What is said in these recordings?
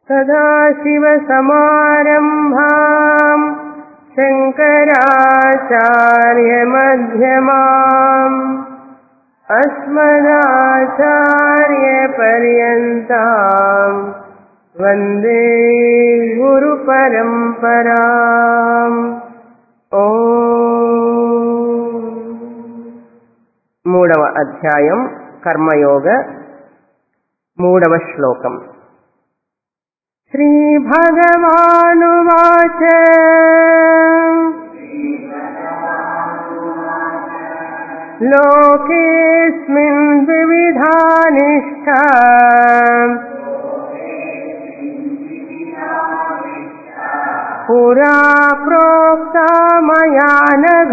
सदाशिवसमारम्भाम् शङ्कराचार्यमध्यमाम् अस्मदाचार्यपर्यन्ताम् वन्दे गुरुपरम्पराम् ఓ మూడవ అధ్యాయం కర్మయోగ మూడవ శ్లోకం శ్రీభగవానువాచ लोकेऽस्मिन् विविधा निष्ठा पुरा प्रोक्ता मया नघ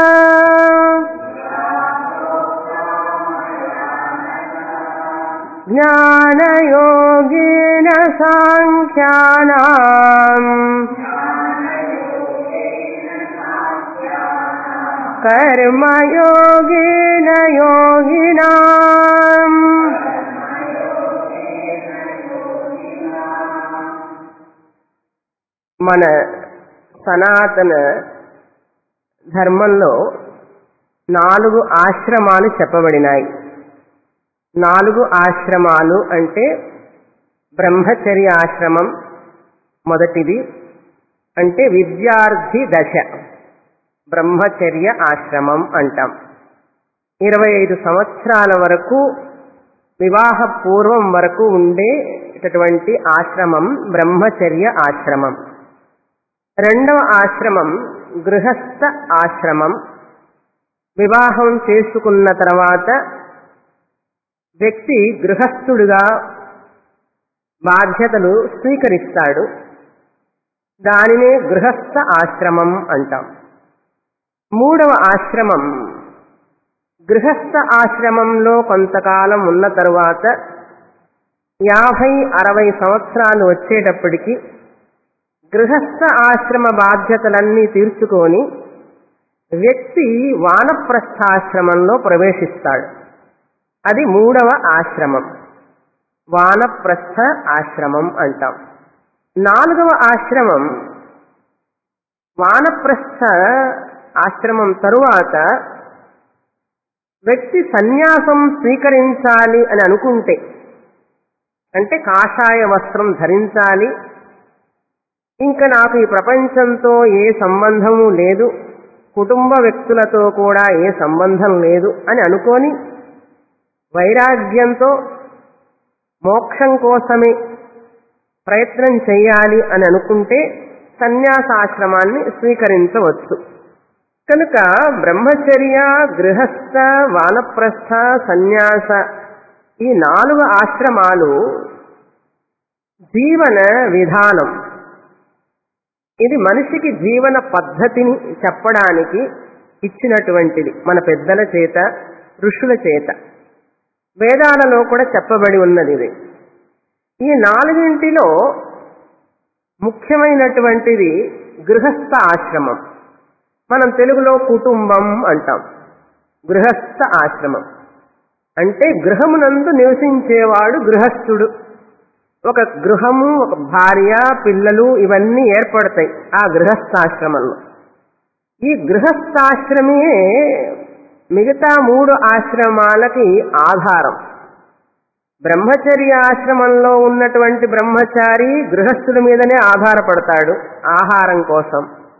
ज्ञानयोगेन साङ्ख्यानाम् कर्मयोगेन योगिनाम् మన సనాతన ధర్మంలో నాలుగు ఆశ్రమాలు చెప్పబడినాయి నాలుగు ఆశ్రమాలు అంటే బ్రహ్మచర్య ఆశ్రమం మొదటిది అంటే విద్యార్థి దశ బ్రహ్మచర్య ఆశ్రమం అంటాం ఇరవై ఐదు సంవత్సరాల వరకు వివాహ పూర్వం వరకు ఉండేటటువంటి ఆశ్రమం బ్రహ్మచర్య ఆశ్రమం రెండవ ఆశ్రమం గృహస్థ ఆశ్రమం వివాహం చేసుకున్న తర్వాత వ్యక్తి గృహస్థుడుగా బాధ్యతలు స్వీకరిస్తాడు దానినే గృహస్థ ఆశ్రమం అంటాం మూడవ ఆశ్రమం గృహస్థ ఆశ్రమంలో కొంతకాలం ఉన్న తరువాత యాభై అరవై సంవత్సరాలు వచ్చేటప్పటికి గృహస్థ ఆశ్రమ బాధ్యతలన్నీ తీర్చుకొని వ్యక్తి వానప్రస్థాశ్రమంలో ప్రవేశిస్తాడు అది మూడవ ఆశ్రమం వానప్రస్థ ఆశ్రమం అంటాం నాలుగవ ఆశ్రమం వానప్రస్థ ఆశ్రమం తరువాత వ్యక్తి సన్యాసం స్వీకరించాలి అని అనుకుంటే అంటే కాషాయ వస్త్రం ధరించాలి ఇంకా నాకు ఈ ప్రపంచంతో ఏ సంబంధము లేదు కుటుంబ వ్యక్తులతో కూడా ఏ సంబంధం లేదు అని అనుకొని వైరాగ్యంతో మోక్షం కోసమే ప్రయత్నం చేయాలి అని అనుకుంటే సన్యాసాశ్రమాన్ని స్వీకరించవచ్చు కనుక బ్రహ్మచర్య గృహస్థ వానప్రస్థ సన్యాస ఈ నాలుగు ఆశ్రమాలు జీవన విధానం ఇది మనిషికి జీవన పద్ధతిని చెప్పడానికి ఇచ్చినటువంటిది మన పెద్దల చేత ఋషుల చేత వేదాలలో కూడా చెప్పబడి ఉన్నది ఇది ఈ నాలుగింటిలో ముఖ్యమైనటువంటిది గృహస్థ ఆశ్రమం మనం తెలుగులో కుటుంబం అంటాం గృహస్థ ఆశ్రమం అంటే గృహమునందు నివసించేవాడు గృహస్థుడు ఒక గృహము ఒక భార్య పిల్లలు ఇవన్నీ ఏర్పడతాయి ఆ గృహస్థాశ్రమంలో ఈ గృహస్థాశ్రమే మిగతా మూడు ఆశ్రమాలకి ఆధారం బ్రహ్మచర్య ఆశ్రమంలో ఉన్నటువంటి బ్రహ్మచారి గృహస్థుల మీదనే ఆధారపడతాడు ఆహారం కోసం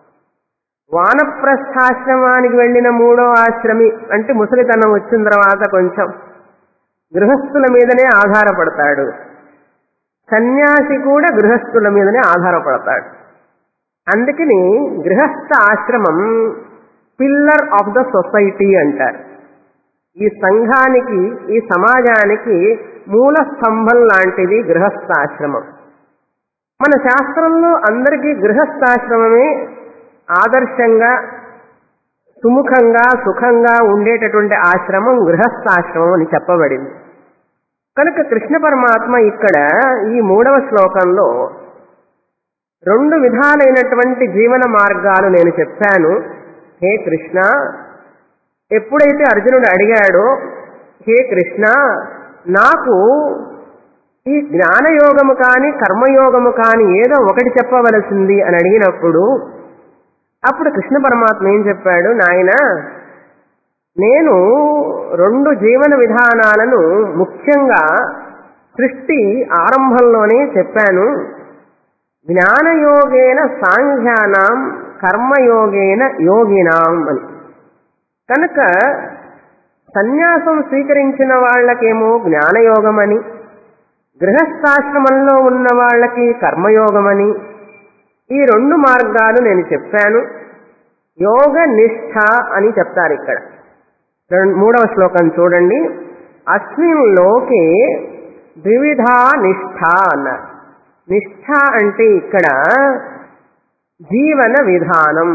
వానప్రస్థాశ్రమానికి వెళ్ళిన మూడో ఆశ్రమి అంటే ముసలితనం వచ్చిన తర్వాత కొంచెం గృహస్థుల మీదనే ఆధారపడతాడు సన్యాసి కూడా గృహస్థుల మీదనే ఆధారపడతాడు అందుకని గృహస్థ ఆశ్రమం పిల్లర్ ఆఫ్ ద సొసైటీ అంటారు ఈ సంఘానికి ఈ సమాజానికి మూల స్తంభం లాంటిది గృహస్థాశ్రమం మన శాస్త్రంలో అందరికీ గృహస్థాశ్రమమే ఆదర్శంగా సుముఖంగా సుఖంగా ఉండేటటువంటి ఆశ్రమం గృహస్థాశ్రమం అని చెప్పబడింది కనుక కృష్ణ పరమాత్మ ఇక్కడ ఈ మూడవ శ్లోకంలో రెండు విధాలైనటువంటి జీవన మార్గాలు నేను చెప్పాను హే కృష్ణ ఎప్పుడైతే అర్జునుడు అడిగాడో హే కృష్ణ నాకు ఈ జ్ఞానయోగము కాని కర్మయోగము కాని ఏదో ఒకటి చెప్పవలసింది అని అడిగినప్పుడు అప్పుడు కృష్ణ పరమాత్మ ఏం చెప్పాడు నాయన నేను రెండు జీవన విధానాలను ముఖ్యంగా సృష్టి ఆరంభంలోనే చెప్పాను జ్ఞానయోగేన సాంఘ్యానాం కర్మయోగేన యోగినాం అని కనుక సన్యాసం స్వీకరించిన వాళ్ళకేమో జ్ఞానయోగమని గృహస్థాశ్రమంలో ఉన్న వాళ్ళకి కర్మయోగమని ఈ రెండు మార్గాలు నేను చెప్పాను యోగ నిష్ఠ అని చెప్తారు ఇక్కడ రెం- మూడవ శ్లోకం చూడండి అస్మిన్ లోకే ద్విధా నిష్ఠ అన్నారు నిష్ఠ అంటే ఇక్కడ జీవన విధానం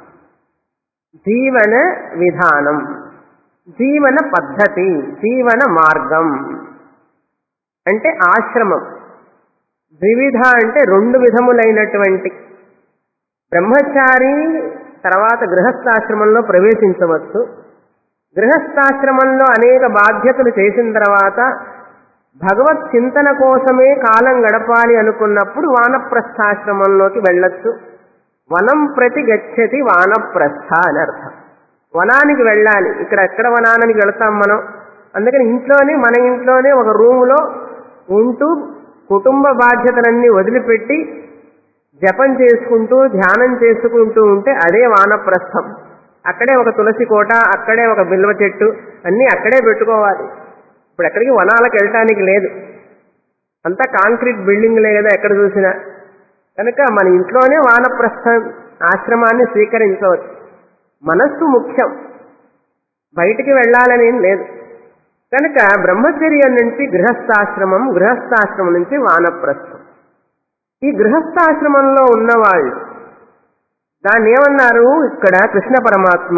జీవన విధానం జీవన పద్ధతి జీవన మార్గం అంటే ఆశ్రమం ద్వివిధ అంటే రెండు విధములైనటువంటి బ్రహ్మచారి తర్వాత గృహస్థాశ్రమంలో ప్రవేశించవచ్చు గృహస్థాశ్రమంలో అనేక బాధ్యతలు చేసిన తర్వాత భగవత్ చింతన కోసమే కాలం గడపాలి అనుకున్నప్పుడు వానప్రస్థాశ్రమంలోకి వెళ్ళొచ్చు వనం ప్రతి గచ్చతి వానప్రస్థ అని అర్థం వనానికి వెళ్ళాలి ఇక్కడ ఎక్కడ వనానికి వెళతాం మనం అందుకని ఇంట్లోనే మన ఇంట్లోనే ఒక రూములో ఉంటూ కుటుంబ బాధ్యతలన్నీ వదిలిపెట్టి జపం చేసుకుంటూ ధ్యానం చేసుకుంటూ ఉంటే అదే వానప్రస్థం అక్కడే ఒక తులసి కోట అక్కడే ఒక బిల్వ చెట్టు అన్నీ అక్కడే పెట్టుకోవాలి ఇప్పుడు ఎక్కడికి వనాలకు వెళ్ళటానికి లేదు అంతా కాంక్రీట్ బిల్డింగ్లే కదా ఎక్కడ చూసినా కనుక మన ఇంట్లోనే వానప్రస్థ ఆశ్రమాన్ని స్వీకరించవచ్చు మనస్సు ముఖ్యం బయటికి వెళ్ళాలని ఏం లేదు కనుక బ్రహ్మచర్యం నుంచి గృహస్థాశ్రమం గృహస్థాశ్రమం నుంచి వానప్రస్థం ఈ గృహస్థాశ్రమంలో ఉన్నవాళ్ళు దాన్ని ఏమన్నారు ఇక్కడ కృష్ణ పరమాత్మ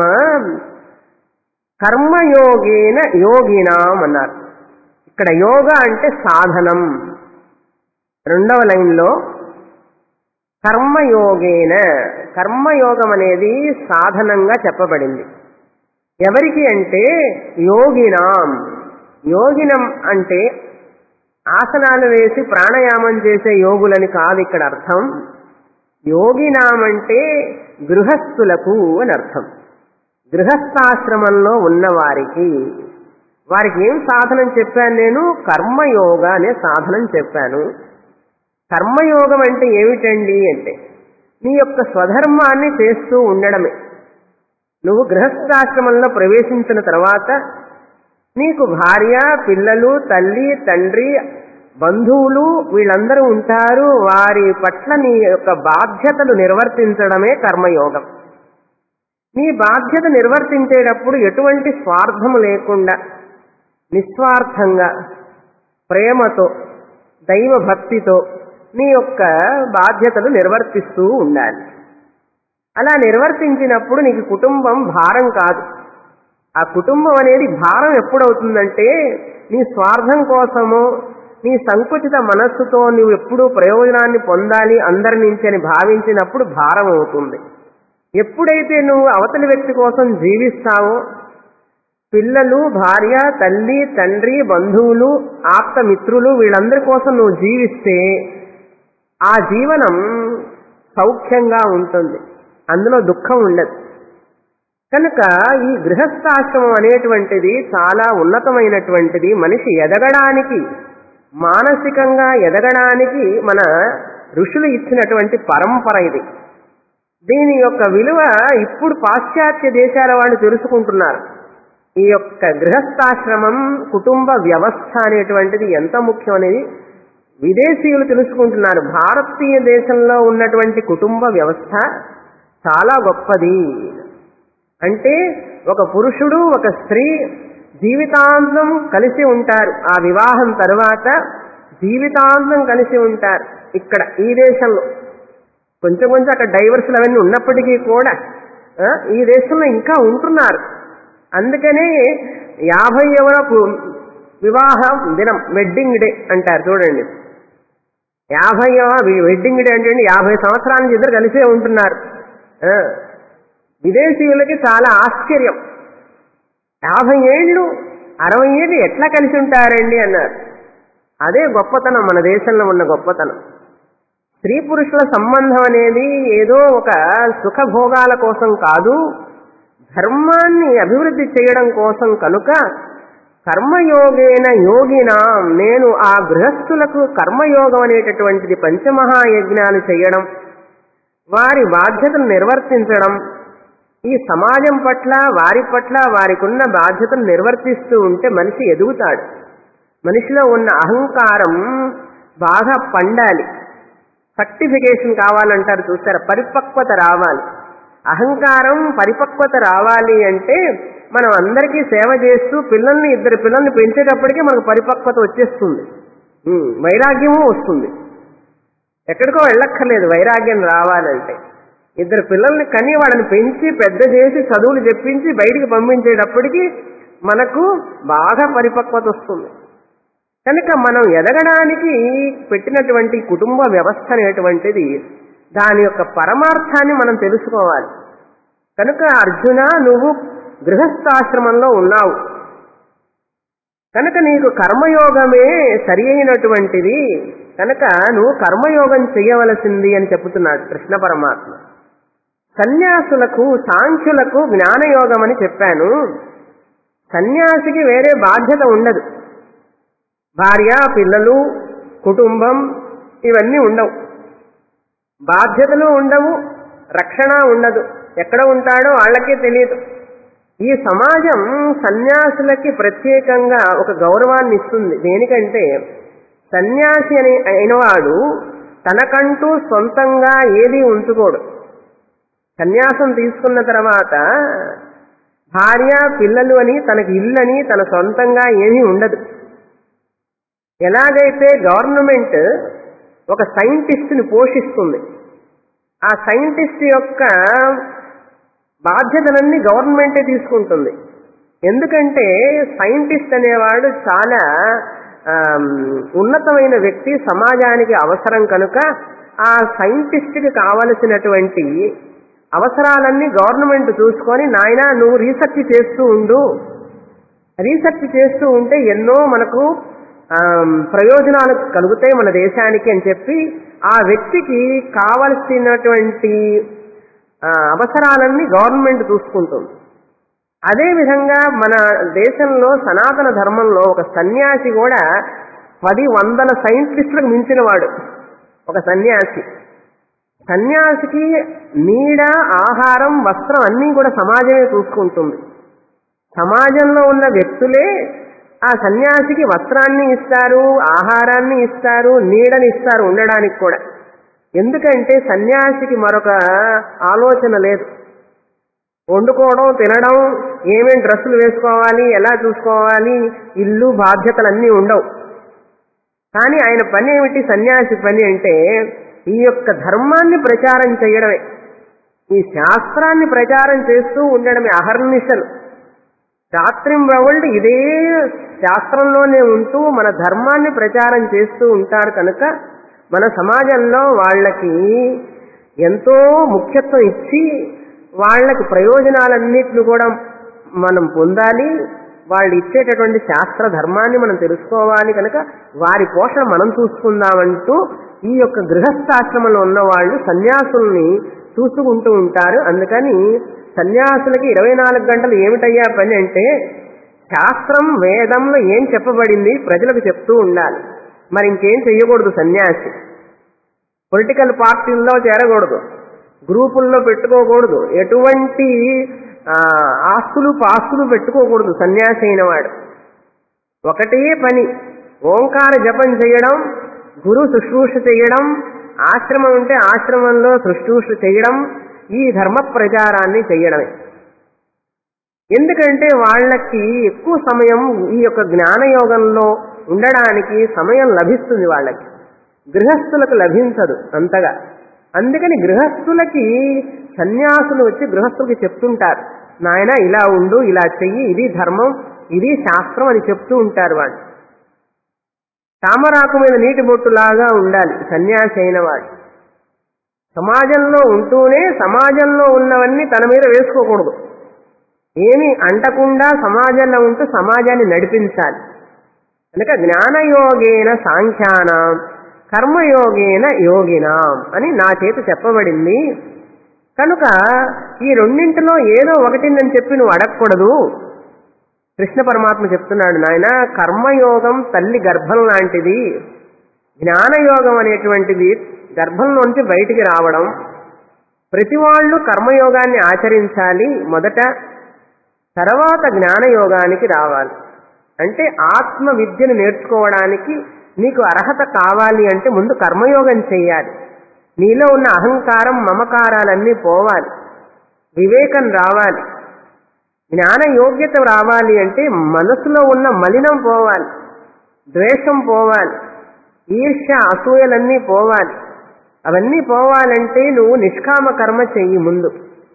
కర్మయోగేన యోగినాం అన్నారు ఇక్కడ యోగ అంటే సాధనం రెండవ లైన్లో కర్మయోగేన కర్మయోగం అనేది సాధనంగా చెప్పబడింది ఎవరికి అంటే యోగినాం యోగినం అంటే ఆసనాలు వేసి ప్రాణాయామం చేసే యోగులని కాదు ఇక్కడ అర్థం యోగినామంటే గృహస్థులకు అని అర్థం గృహస్థాశ్రమంలో ఉన్నవారికి వారికి ఏం సాధనం చెప్పాను నేను కర్మయోగ అనే సాధనం చెప్పాను కర్మయోగం అంటే ఏమిటండి అంటే నీ యొక్క స్వధర్మాన్ని చేస్తూ ఉండడమే నువ్వు గృహస్థాశ్రమంలో ప్రవేశించిన తర్వాత నీకు భార్య పిల్లలు తల్లి తండ్రి బంధువులు వీళ్ళందరూ ఉంటారు వారి పట్ల నీ యొక్క బాధ్యతలు నిర్వర్తించడమే కర్మయోగం నీ బాధ్యత నిర్వర్తించేటప్పుడు ఎటువంటి స్వార్థము లేకుండా నిస్వార్థంగా ప్రేమతో దైవ భక్తితో నీ యొక్క బాధ్యతలు నిర్వర్తిస్తూ ఉండాలి అలా నిర్వర్తించినప్పుడు నీకు కుటుంబం భారం కాదు ఆ కుటుంబం అనేది భారం ఎప్పుడవుతుందంటే నీ స్వార్థం కోసమో నీ సంకుచిత మనస్సుతో నువ్వు ఎప్పుడూ ప్రయోజనాన్ని పొందాలి అందరి నుంచి అని భావించినప్పుడు భారం అవుతుంది ఎప్పుడైతే నువ్వు అవతలి వ్యక్తి కోసం జీవిస్తావో పిల్లలు భార్య తల్లి తండ్రి బంధువులు ఆప్త మిత్రులు వీళ్ళందరి కోసం నువ్వు జీవిస్తే ఆ జీవనం సౌఖ్యంగా ఉంటుంది అందులో దుఃఖం ఉండదు కనుక ఈ గృహస్థాశ్రమం అనేటువంటిది చాలా ఉన్నతమైనటువంటిది మనిషి ఎదగడానికి మానసికంగా ఎదగడానికి మన ఋషులు ఇచ్చినటువంటి పరంపర ఇది దీని యొక్క విలువ ఇప్పుడు పాశ్చాత్య దేశాల వాళ్ళు తెలుసుకుంటున్నారు ఈ యొక్క గృహస్థాశ్రమం కుటుంబ వ్యవస్థ అనేటువంటిది ఎంత ముఖ్యం అనేది విదేశీయులు తెలుసుకుంటున్నారు భారతీయ దేశంలో ఉన్నటువంటి కుటుంబ వ్యవస్థ చాలా గొప్పది అంటే ఒక పురుషుడు ఒక స్త్రీ జీవితాంతం కలిసి ఉంటారు ఆ వివాహం తర్వాత జీవితాంతం కలిసి ఉంటారు ఇక్కడ ఈ దేశంలో కొంచెం కొంచెం అక్కడ డైవర్సులు అవన్నీ ఉన్నప్పటికీ కూడా ఆ, ఈ దేశంలో ఇంకా ఉంటున్నారు అందుకనే యాభైవ వివాహ దినం వెడ్డింగ్ డే అంటారు చూడండి యాభైవ వెడ్డింగ్ డే అంటే యాభై సంవత్సరాల నుంచి ఇద్దరు కలిసే ఉంటున్నారు ఆ, విదేశీయులకి చాలా ఆశ్చర్యం యాభై ఏళ్ళు అరవై ఏళ్ళు ఎట్లా కలిసి ఉంటారండి అన్నారు అదే గొప్పతనం మన దేశంలో ఉన్న గొప్పతనం స్త్రీ పురుషుల సంబంధం అనేది ఏదో ఒక సుఖభోగాల కోసం కాదు ధర్మాన్ని అభివృద్ధి చేయడం కోసం కనుక కర్మయోగేన యోగిన నేను ఆ గృహస్థులకు కర్మయోగం అనేటటువంటిది పంచమహాయజ్ఞాలు చేయడం వారి బాధ్యతను నిర్వర్తించడం ఈ సమాజం పట్ల వారి పట్ల వారికి ఉన్న బాధ్యతను నిర్వర్తిస్తూ ఉంటే మనిషి ఎదుగుతాడు మనిషిలో ఉన్న అహంకారం బాగా పండాలి సర్టిఫికేషన్ కావాలంటారు చూసారా పరిపక్వత రావాలి అహంకారం పరిపక్వత రావాలి అంటే మనం అందరికీ సేవ చేస్తూ పిల్లల్ని ఇద్దరు పిల్లల్ని పెంచేటప్పటికీ మనకు పరిపక్వత వచ్చేస్తుంది ఉమ్, వైరాగ్యము వస్తుంది ఎక్కడికో వెళ్ళక్కర్లేదు వైరాగ్యం రావాలంటే ఇద్దరు పిల్లల్ని కని వాళ్ళని పెంచి పెద్ద చేసి చదువులు చెప్పించి బయటికి పంపించేటప్పటికి మనకు బాగా పరిపక్వత వస్తుంది కనుక మనం ఎదగడానికి పెట్టినటువంటి కుటుంబ వ్యవస్థ అనేటువంటిది దాని యొక్క పరమార్థాన్ని మనం తెలుసుకోవాలి కనుక అర్జున నువ్వు గృహస్థాశ్రమంలో ఉన్నావు కనుక నీకు కర్మయోగమే సరి అయినటువంటిది కనుక నువ్వు కర్మయోగం చేయవలసింది అని చెబుతున్నాడు కృష్ణ పరమాత్మ సన్యాసులకు సాంఖ్యులకు జ్ఞానయోగం అని చెప్పాను సన్యాసికి వేరే బాధ్యత ఉండదు భార్య పిల్లలు కుటుంబం ఇవన్నీ ఉండవు బాధ్యతలు ఉండవు రక్షణ ఉండదు ఎక్కడ ఉంటాడో వాళ్ళకే తెలియదు ఈ సమాజం సన్యాసులకి ప్రత్యేకంగా ఒక గౌరవాన్ని ఇస్తుంది దేనికంటే సన్యాసి అని అయినవాడు తనకంటూ సొంతంగా ఏది ఉంచుకోడు సన్యాసం తీసుకున్న తర్వాత భార్య పిల్లలు అని తనకి ఇల్లని తన సొంతంగా ఏమీ ఉండదు ఎలాగైతే గవర్నమెంట్ ఒక సైంటిస్ట్ని పోషిస్తుంది ఆ సైంటిస్ట్ యొక్క బాధ్యతలన్నీ గవర్నమెంటే తీసుకుంటుంది ఎందుకంటే సైంటిస్ట్ అనేవాడు చాలా ఆమ్, ఉన్నతమైన వ్యక్తి సమాజానికి అవసరం కనుక ఆ సైంటిస్ట్కి కావలసినటువంటి అవసరాలన్నీ గవర్నమెంట్ చూసుకొని నాయన నువ్వు రీసెర్చ్ చేస్తూ ఉండు రీసెర్చ్ చేస్తూ ఉంటే ఎన్నో మనకు ఆమ్, ప్రయోజనాలు కలుగుతాయి మన దేశానికి అని చెప్పి ఆ వ్యక్తికి కావలసినటువంటి ఆ, అవసరాలన్నీ గవర్నమెంట్ చూసుకుంటుంది అదేవిధంగా మన దేశంలో సనాతన ధర్మంలో ఒక సన్యాసి కూడా పది వందల సైంటిస్టులకు మించినవాడు ఒక సన్యాసి సన్యాసికి నీడ ఆహారం వస్త్రం అన్నీ కూడా సమాజమే చూసుకుంటుంది సమాజంలో ఉన్న వ్యక్తులే ఆ సన్యాసికి వస్త్రాన్ని ఇస్తారు ఆహారాన్ని ఇస్తారు నీడని ఇస్తారు ఉండడానికి కూడా ఎందుకంటే సన్యాసికి మరొక ఆలోచన లేదు వండుకోవడం తినడం ఏమేం డ్రెస్సులు వేసుకోవాలి ఎలా చూసుకోవాలి ఇల్లు బాధ్యతలన్నీ ఉండవు కానీ ఆయన పని ఏమిటి సన్యాసి పని అంటే ఈ యొక్క ధర్మాన్ని ప్రచారం చేయడమే ఈ శాస్త్రాన్ని ప్రచారం చేస్తూ ఉండడమే అహర్నిశలు రాత్రింబవళ్ళు ఇదే శాస్త్రంలోనే ఉంటూ మన ధర్మాన్ని ప్రచారం చేస్తూ ఉంటారు కనుక మన సమాజంలో వాళ్ళకి ఎంతో ముఖ్యత్వం ఇచ్చి వాళ్ళకి ప్రయోజనాలన్నిటిని కూడా మనం పొందాలి వాళ్ళు ఇచ్చేటటువంటి శాస్త్ర ధర్మాన్ని మనం తెలుసుకోవాలి కనుక వారి పోషణ మనం చూసుకుందామంటూ ఈ యొక్క గృహస్థాశ్రమంలో ఉన్న వాళ్ళు సన్యాసుల్ని చూసుకుంటూ ఉంటారు అందుకని సన్యాసులకి ఇరవై నాలుగు గంటలు ఏమిటయ్యా పని అంటే శాస్త్రం వేదంలో ఏం చెప్పబడింది ప్రజలకు చెప్తూ ఉండాలి మరి ఇంకేం చెయ్యకూడదు సన్యాసి పొలిటికల్ పార్టీల్లో చేరకూడదు గ్రూపుల్లో పెట్టుకోకూడదు ఎటువంటి ఆ, ఆస్తులు పాస్తులు పెట్టుకోకూడదు సన్యాసి అయిన వాడు ఒకటే పని ఓంకార జపం చేయడం గురు శుశ్రూష చేయడం ఆశ్రమం ఉంటే ఆశ్రమంలో శుశ్రూష చేయడం ఈ ధర్మ ప్రచారాన్ని చేయడమే ఎందుకంటే వాళ్ళకి ఎక్కువ సమయం ఈ యొక్క జ్ఞానయోగంలో ఉండడానికి సమయం లభిస్తుంది వాళ్ళకి గృహస్థులకు లభించదు అంతగా అందుకని గృహస్థులకి సన్యాసులు వచ్చి గృహస్థులకి చెప్తుంటారు నాయన ఇలా ఉండు ఇలా చెయ్యి ఇది ధర్మం ఇది శాస్త్రం అని చెప్తూ ఉంటారు వాళ్ళు తామరాకు మీద నీటి బొట్టులాగా ఉండాలి సన్యాసి అయిన వాడు సమాజంలో ఉంటూనే సమాజంలో ఉన్నవన్నీ తన మీద వేసుకోకూడదు ఏమి అంటకుండా సమాజంలో ఉంటూ సమాజాన్ని నడిపించాలి కనుక జ్ఞానయోగేన సాంఖ్యానాం కర్మయోగేన యోగినాం అని నా చేత చెప్పబడింది కనుక ఈ రెండింటిలో ఏదో ఒకటి నేను చెప్పి నువ్వు అడగకూడదు కృష్ణ పరమాత్మ చెప్తున్నాడు నాయన కర్మయోగం తల్లి గర్భం లాంటిది జ్ఞానయోగం అనేటువంటిది గర్భంలోంచి బయటికి రావడం ప్రతి వాళ్ళు కర్మయోగాన్ని ఆచరించాలి మొదట తర్వాత జ్ఞానయోగానికి రావాలి అంటే ఆత్మ విద్యను నేర్చుకోవడానికి నీకు అర్హత కావాలి అంటే ముందు కర్మయోగం చెయ్యాలి నీలో ఉన్న అహంకారం మమకారాలన్నీ పోవాలి వివేకం రావాలి జ్ఞాన యోగ్యత రావాలి అంటే మనసులో ఉన్న మలినం పోవాలి ద్వేషం పోవాలి ఈర్ష్య అసూయలన్నీ పోవాలి అవన్నీ పోవాలంటే నువ్వు నిష్కామ కర్మ చెయ్యి ముందు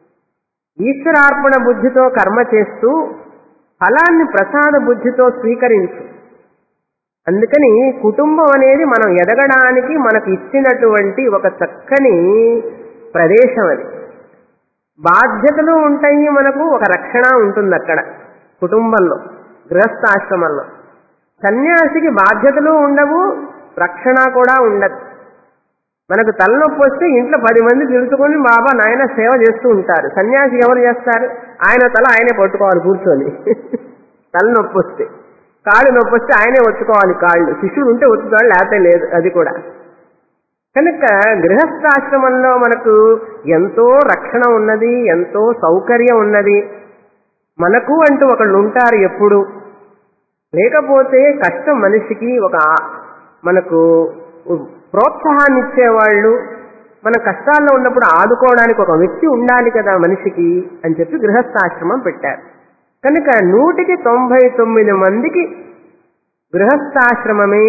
ఈశ్వరార్పణ బుద్ధితో కర్మ చేస్తూ ఫలాన్ని ప్రసాద బుద్ధితో స్వీకరించు అందుకని కుటుంబం అనేది మనం ఎదగడానికి మనకు ఇచ్చినటువంటి ఒక చక్కని ప్రదేశం అది బాధ్యతలు ఉంటాయి మనకు ఒక రక్షణ ఉంటుంది అక్కడ కుటుంబంలో గృహస్థాశ్రమంలో సన్యాసికి బాధ్యతలు ఉండవు రక్షణ కూడా ఉండదు మనకు తలనొప్పి వస్తే ఇంట్లో పది మంది పిలుచుకొని బాబా నాయన సేవ చేస్తూ ఉంటారు సన్యాసి ఎవరు చేస్తారు ఆయన తల ఆయనే పట్టుకోవాలి కూర్చొని తలనొప్పి వస్తే కాళ్ళు నొప్పి వస్తే ఆయనే ఒత్తుకోవాలి కాళ్ళు శిష్యుడు ఉంటే ఒత్తుతాడు లేకపోతే లేదు అది కూడా కనుక గృహస్థాశ్రమంలో మనకు ఎంతో రక్షణ ఉన్నది ఎంతో సౌకర్యం ఉన్నది మనకు అంటూ ఒకళ్ళు ఉంటారు ఎప్పుడు లేకపోతే కష్టం మనిషికి ఒక మనకు ప్రోత్సాహాన్ని ఇచ్చేవాళ్ళు మన కష్టాల్లో ఉన్నప్పుడు ఆదుకోవడానికి ఒక వ్యక్తి ఉండాలి కదా మనిషికి అని చెప్పి గృహస్థాశ్రమం పెట్టారు కనుక నూటికి తొంభై తొమ్మిది మందికి గృహస్థాశ్రమమే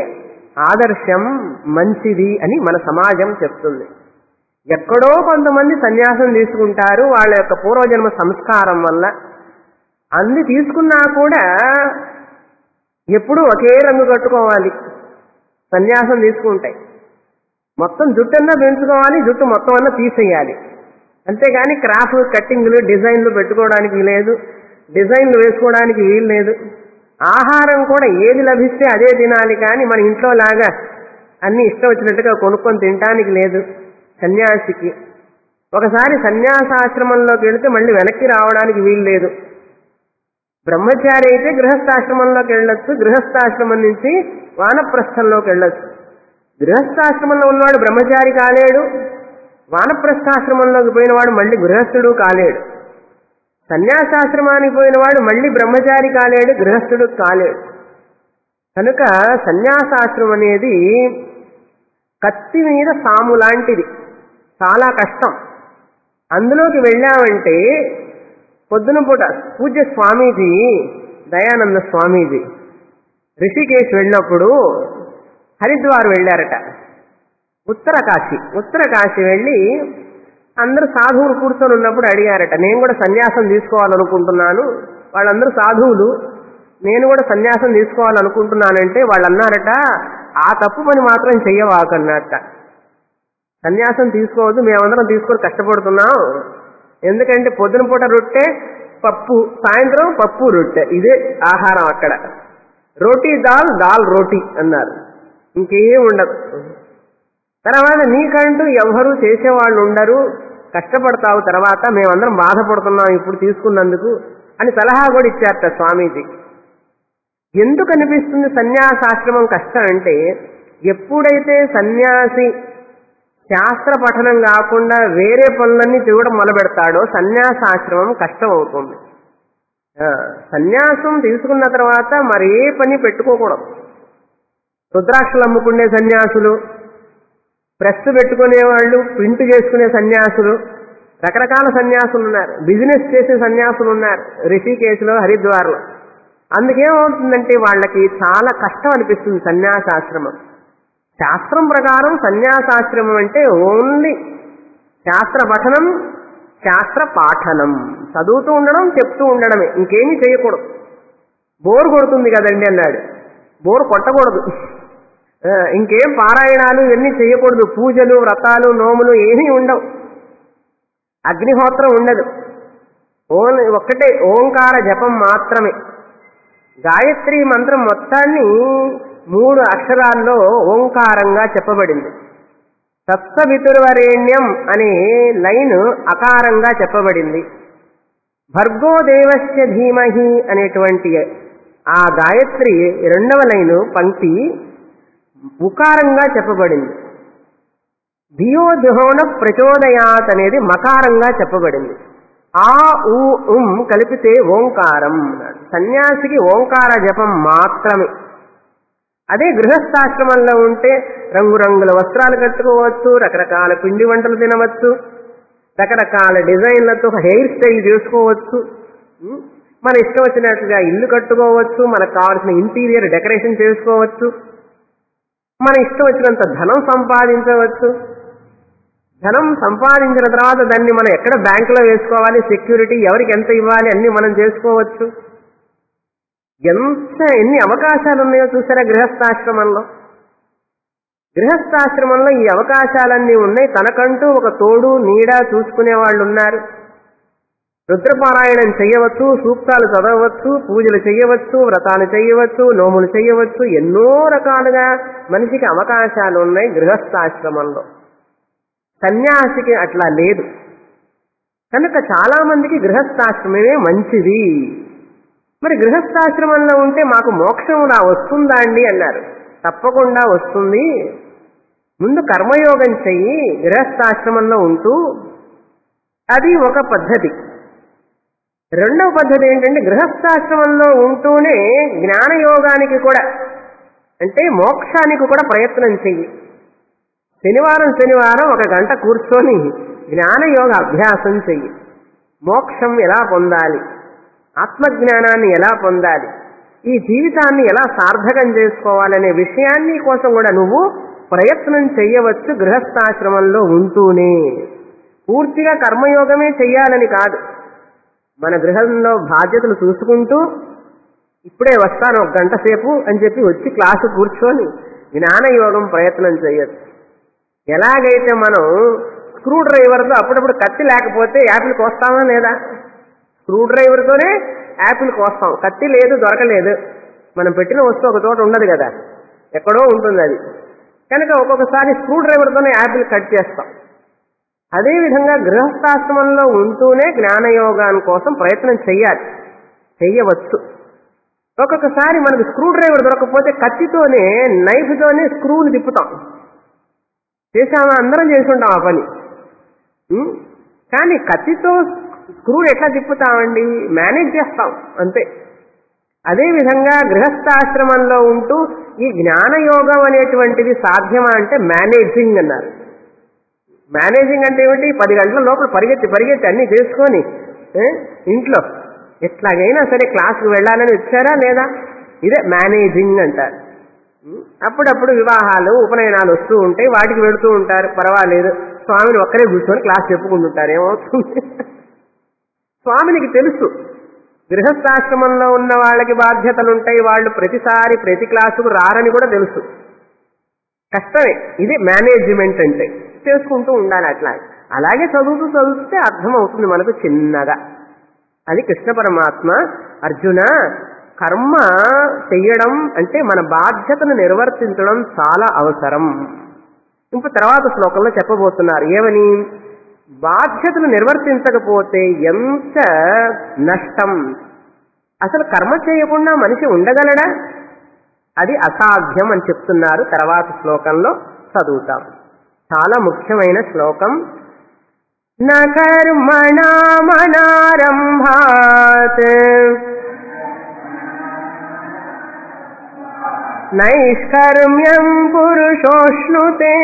ఆదర్శం మంచిది అని మన సమాజం చెప్తుంది ఎక్కడో కొంతమంది సన్యాసం తీసుకుంటారు వాళ్ళ యొక్క పూర్వజన్మ సంస్కారం వల్ల అన్ని తీసుకున్నా కూడా ఎప్పుడూ ఒకే రంగు కట్టుకోవాలి సన్యాసం తీసుకుంటాయి మొత్తం జుట్టన్నా పెంచుకోవాలి జుట్టు మొత్తం అన్నా తీసేయాలి అంతేగాని క్రాఫ్ట్ కట్టింగ్లు డిజైన్లు పెట్టుకోవడానికి లేదు డిజైన్లు వేసుకోవడానికి వీలు లేదు ఆహారం కూడా ఏది లభిస్తే అదే తినాలి కానీ మన ఇంట్లో లాగా అన్ని ఇష్టం వచ్చినట్టుగా కొనుక్కొని తినటానికి లేదు సన్యాసికి ఒకసారి సన్యాసాశ్రమంలోకి వెళితే మళ్ళీ వెనక్కి రావడానికి వీలు లేదు బ్రహ్మచారి అయితే గృహస్థాశ్రమంలోకి వెళ్ళొచ్చు గృహస్థాశ్రమం నుంచి వానప్రస్థంలోకి వెళ్ళొచ్చు గృహస్థాశ్రమంలో ఉన్నవాడు బ్రహ్మచారి కాలేడు వానప్రస్థాశ్రమంలోకి పోయినవాడు మళ్ళీ గృహస్థుడు కాలేడు సన్యాసాశ్రమానికి పోయినవాడు మళ్ళీ బ్రహ్మచారి కాలేడు గృహస్థుడు కాలేడు కనుక సన్యాసాశ్రమం అనేది కత్తి మీద సాము లాంటిది చాలా కష్టం అందులోకి వెళ్ళామంటే పొద్దున పూట పూజ్య స్వామీజీ దయానంద స్వామీజీ రిషికేశ్ వెళ్ళినప్పుడు హరిద్వార్ వెళ్ళారట ఉత్తర కాశీ ఉత్తర కాశీ వెళ్ళి అందరూ సాధువులు కూర్చొని ఉన్నప్పుడు అడిగారట నేను కూడా సన్యాసం తీసుకోవాలనుకుంటున్నాను వాళ్ళందరూ సాధువులు నేను కూడా సన్యాసం తీసుకోవాలనుకుంటున్నానంటే వాళ్ళు అన్నారట ఆ తప్పు పని మాత్రం చెయ్యవాకన్నట్ట సన్యాసం తీసుకోవద్దు మేమందరం తీసుకొని కష్టపడుతున్నాం ఎందుకంటే పొద్దున పూట రొట్టె పప్పు సాయంత్రం పప్పు రొట్టె ఇదే ఆహారం అక్కడ రోటీ దాల్ దాల్ రోటీ అన్నారు ఇంకేం ఉండదు తర్వాత నీకంటూ ఎవరు చేసేవాళ్ళు ఉండరు కష్టపడతావు తర్వాత మేమందరం బాధపడుతున్నాం ఇప్పుడు తీసుకున్నందుకు అని సలహా కూడా ఇచ్చారట స్వామీజీ ఎందుకు అనిపిస్తుంది సన్యాసాశ్రమం కష్టం అంటే ఎప్పుడైతే సన్యాసి శాస్త్ర పఠనం కాకుండా వేరే పనులన్నీ చూడడం మొదలుపెడతాడో సన్యాసాశ్రమం కష్టం అవుతుంది ఆ, సన్యాసం తీసుకున్న తర్వాత మరే పని పెట్టుకోకూడదు రుద్రాక్షలు అమ్ముకునే సన్యాసులు ప్రెస్ పెట్టుకునే వాళ్ళు ప్రింట్ చేసుకునే సన్యాసులు రకరకాల సన్యాసులు ఉన్నారు బిజినెస్ చేసే సన్యాసులు ఉన్నారు రిషికేశ్లో హరిద్వార్లో అందుకేమవుతుందంటే వాళ్ళకి చాలా కష్టం అనిపిస్తుంది సన్యాసాశ్రమం శాస్త్రం ప్రకారం సన్యాసాశ్రమం అంటే ఓన్లీ శాస్త్ర పఠనం శాస్త్ర పాఠనం చదువుతూ ఉండడం చెప్తూ ఉండడమే ఇంకేమీ చేయకూడదు బోర్ కొడుతుంది కదండి అన్నాడు బోర్ కొట్టకూడదు ఆ, ఇంకేం పారాయణాలు ఇవన్నీ చేయకూడదు పూజలు వ్రతాలు నోములు ఏమీ ఉండవు అగ్నిహోత్రం ఉండదు ఓన్ ఒక్కటే ఓంకార జపం మాత్రమే గాయత్రి మంత్రం మొత్తాన్ని మూడు అక్షరాల్లో ఓంకారంగా చెప్పబడింది తత్సవితుర్వరేణ్యం అనే లైన్ అకారంగా చెప్పబడింది భర్గో దేవస్య ధీమహి అనేటువంటి ఆ గాయత్రి రెండవ లైను పంక్తి ఉకారంగా చెప్పబడింది ధియో దిహోన ప్రచోదయాత్ అనేది మకారంగా చెప్పబడింది ఆ ఊ ఉం కలిపితే ఓంకారం అన్నాడు సన్యాసికి ఓంకార జపం మాత్రమే అదే గృహస్థాశ్రమంలో ఉంటే రంగురంగుల వస్త్రాలు కట్టుకోవచ్చు రకరకాల పిండి వంటలు తినవచ్చు రకరకాల డిజైన్లతో హెయిర్ స్టైల్ చేసుకోవచ్చు ఉం? మన ఇష్టం వచ్చినట్లుగా ఇల్లు కట్టుకోవచ్చు మనకు కావాల్సిన ఇంటీరియర్ డెకరేషన్ చేసుకోవచ్చు మన ఇష్టం వచ్చినంత ధనం సంపాదించవచ్చు ధనం సంపాదించిన తర్వాత దాన్ని మనం ఎక్కడ బ్యాంకులో వేసుకోవాలి సెక్యూరిటీ ఎవరికి ఎంత ఇవ్వాలి అన్ని మనం చేసుకోవచ్చు ఎంత ఎన్ని అవకాశాలు ఉన్నాయో చూసారా గృహస్థాశ్రమంలో గృహస్థాశ్రమంలో ఈ అవకాశాలన్నీ ఉన్నాయి తనకంటూ ఒక తోడు నీడ చూసుకునే వాళ్ళు ఉన్నారు రుద్రపారాయణం చేయవచ్చు సూక్తాలు చదవవచ్చు పూజలు చేయవచ్చు వ్రతాలు చేయవచ్చు నోములు చేయవచ్చు ఎన్నో రకాలుగా మనిషికి అవకాశాలు ఉన్నాయి గృహస్థాశ్రమంలో సన్యాసికి అట్లా లేదు కనుక చాలా మందికి గృహస్థాశ్రమమే మంచిది మరి గృహస్థాశ్రమంలో ఉంటే మాకు మోక్షం రా వస్తుందా అండి అన్నారు తప్పకుండా వస్తుంది ముందు కర్మయోగం చెయ్యి గృహస్థాశ్రమంలో ఉంటూ అది ఒక పద్ధతి రెండవ పద్ధతి ఏంటంటే గృహస్థాశ్రమంలో ఉంటూనే జ్ఞానయోగానికి కూడా అంటే మోక్షానికి కూడా ప్రయత్నం చెయ్యి శనివారం శనివారం ఒక గంట కూర్చొని జ్ఞానయోగ అభ్యాసం చెయ్యి మోక్షం ఎలా పొందాలి ఆత్మజ్ఞానాన్ని ఎలా పొందాలి ఈ జీవితాన్ని ఎలా సార్థకం చేసుకోవాలనే విషయాన్ని కోసం కూడా నువ్వు ప్రయత్నం చెయ్యవచ్చు గృహస్థాశ్రమంలో ఉంటూనే పూర్తిగా కర్మయోగమే చెయ్యాలని కాదు మన గృహంలో బాధ్యతలు చూసుకుంటూ ఇప్పుడే వస్తాను ఒక గంట సేపు అని చెప్పి వచ్చి క్లాసు కూర్చొని జ్ఞానయోగం ప్రయత్నం చేయొచ్చు ఎలాగైతే మనం స్క్రూ డ్రైవర్తో అప్పుడప్పుడు కత్తి లేకపోతే యాపిల్ కోస్తామా లేదా స్క్రూ డ్రైవర్తోనే యాపిల్ కోస్తాం కత్తి లేదు దొరకలేదు మనం పెట్టిన వస్తువు ఒక చోట ఉండదు కదా ఎక్కడో ఉంటుంది అది కనుక ఒక్కొక్కసారి స్క్రూ డ్రైవర్తోనే యాపిల్ కట్ చేస్తాం అదేవిధంగా గృహస్థాశ్రమంలో ఉంటూనే జ్ఞానయోగాని కోసం ప్రయత్నం చెయ్యాలి చెయ్యవచ్చు ఒక్కొక్కసారి మనకు స్క్రూ డ్రైవర్ దొరకకపోతే కత్తితోనే నైఫ్తోనే స్క్రూని తిప్పుతాం చేసామా అందరం చేసుంటాం ఆ పని ఉం? కానీ కత్తితో స్క్రూ ఎట్లా తిప్పుతామండి మేనేజ్ చేస్తాం అంతే అదేవిధంగా గృహస్థాశ్రమంలో ఉంటూ ఈ జ్ఞానయోగం అనేటువంటిది సాధ్యమా అంటే మేనేజింగ్ అన్నారు మేనేజింగ్ అంటే ఏమిటి పది గంటల లోపల పరిగెత్తి పరిగెత్తి అన్ని చేసుకొని ఏ, ఇంట్లో ఎట్లాగైనా సరే క్లాసుకు వెళ్ళాలని వచ్చారా లేదా ఇదే మేనేజింగ్ అంటారు ఉం? అప్పుడప్పుడు వివాహాలు ఉపనయనాలు వస్తూ ఉంటాయి వాటికి వెళుతూ ఉంటారు పర్వాలేదు స్వామిని ఒక్కరే కూర్చొని క్లాస్ చెప్పుకుంటుంటారు ఏమవుతుంది స్వామినికి తెలుసు గృహస్థాశ్రమంలో ఉన్న వాళ్ళకి బాధ్యతలు ఉంటాయి వాళ్ళు ప్రతిసారి ప్రతి క్లాసుకు రారని కూడా తెలుసు కష్టమే ఇది మేనేజ్మెంట్ అంటే చేసుకుంటూ ఉండాలి అట్లా అలాగే చదువుతూ చదువుతే అర్థం అవుతుంది మనకు చిన్నగా అది కృష్ణ పరమాత్మ అర్జున కర్మ చెయ్యడం అంటే మన బాధ్యతను నిర్వర్తించడం చాలా అవసరం ఇప్పుడు తర్వాత శ్లోకంలో చెప్పబోతున్నారు ఏమని బాధ్యతను నిర్వర్తించకపోతే ఎంత నష్టం అసలు కర్మ చేయకుండా మనిషి ఉండగలడా అది అసాధ్యం అని చెప్తున్నారు తర్వాత శ్లోకంలో చదువుతాం చాలా ముఖ్యమైన శ్లోకం న కర్మణామనారంభాత్ నైష్కర్మ్యం పురుషోష్ణుతే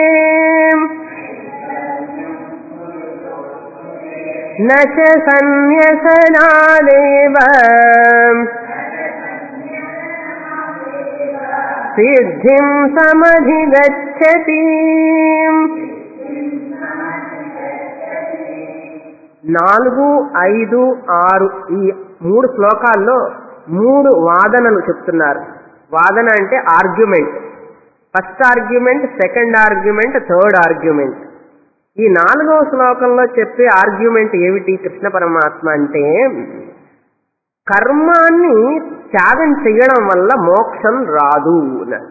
न च सन्न्यसनादेव सिद्धिं समधिगच्छति నాలుగు ఐదు ఆరు ఈ మూడు శ్లోకాల్లో మూడు వాదనలు చెప్తున్నారు వాదన అంటే argument first argument second argument third argument ఈ నాలుగవ శ్లోకంలో చెప్పే ఆర్గ్యుమెంట్ ఏమిటి కృష్ణ పరమాత్మ అంటే కర్మాన్ని త్యాగం చెయ్యడం వల్ల మోక్షం రాదు అన్నాడు.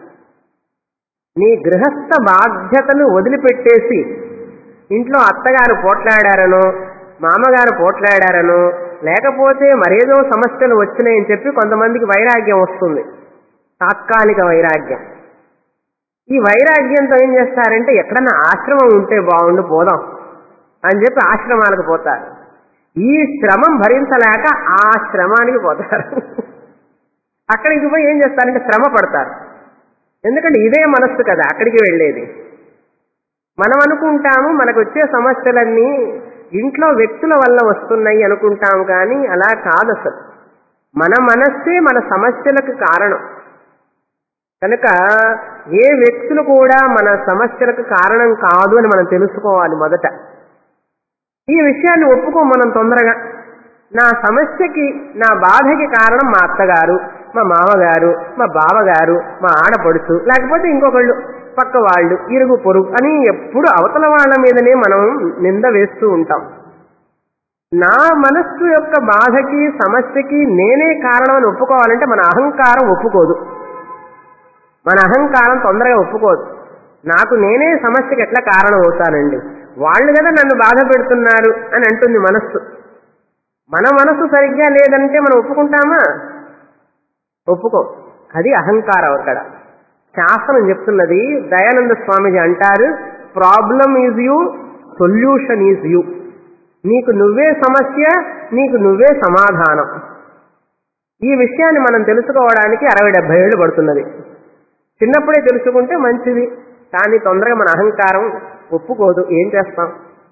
నీ గృహస్థ బాధ్యతను వదిలిపెట్టేసి ఇంట్లో అత్తగారు పోట్లాడారనో మామగారు పోట్లాడారనో లేకపోతే మరేదో సమస్యలు వచ్చినాయని చెప్పి కొంతమందికి వైరాగ్యం వస్తుంది తాత్కాలిక వైరాగ్యం ఈ వైరాగ్యంతో ఏం చేస్తారంటే ఎక్కడన్నా ఆశ్రమం ఉంటే బాగుండు పోదాం అని చెప్పి ఆశ్రమాలకు పోతారు ఈ శ్రమం భరించలేక ఆ శ్రమానికి పోతారు అక్కడికి పోయి ఏం చేస్తారంటే శ్రమ పడతారు ఎందుకంటే ఇదే మనస్సు కదా అక్కడికి వెళ్ళేది మనం అనుకుంటాము మనకు వచ్చే సమస్యలన్నీ ఇంట్లో వ్యక్తుల వల్ల వస్తున్నాయి అనుకుంటాము కానీ అలా కాదు అసలు మన మనస్సే మన సమస్యలకు కారణం కనుక ఏ వ్యక్తులు కూడా మన సమస్యలకు కారణం కాదు అని మనం తెలుసుకోవాలి మొదట ఈ విషయాన్ని ఒప్పుకో మనం తొందరగా నా సమస్యకి నా బాధకి కారణం మా అత్తగారు మా మామగారు మా బావగారు మా ఆడపడుచు లేకపోతే ఇంకొకళ్ళు పక్క వాళ్ళు ఇరుగు పొరుగు అని ఎప్పుడు అవతల వాళ్ళ మీదనే మనం నింద వేస్తూ ఉంటాం నా మనస్సు యొక్క బాధకి సమస్యకి నేనే కారణం అని ఒప్పుకోవాలంటే మన అహంకారం ఒప్పుకోదు మన అహంకారం తొందరగా ఒప్పుకోదు నాకు నేనే సమస్యకి ఎట్లా కారణం అవుతానండి వాళ్ళు కదా నన్ను బాధ పెడుతున్నారు అని అంటుంది మనస్సు మన మనసు సరిగ్గా లేదంటే మనం ఒప్పుకుంటామా ఒప్పుకో అది అహంకారం అక్కడ శాస్త్రం చెప్తున్నది దయానంద స్వామిజీ అంటారు problem is you solution is you నీకు నువ్వే సమస్య నీకు నువ్వే సమాధానం ఈ విషయాన్ని మనం తెలుసుకోవడానికి అరవై డెబ్బై ఏళ్ళు పడుతున్నది చిన్నప్పుడే తెలుసుకుంటే మంచిది కానీ తొందరగా మన అహంకారం ఒప్పుకోదు ఏం చేస్తాం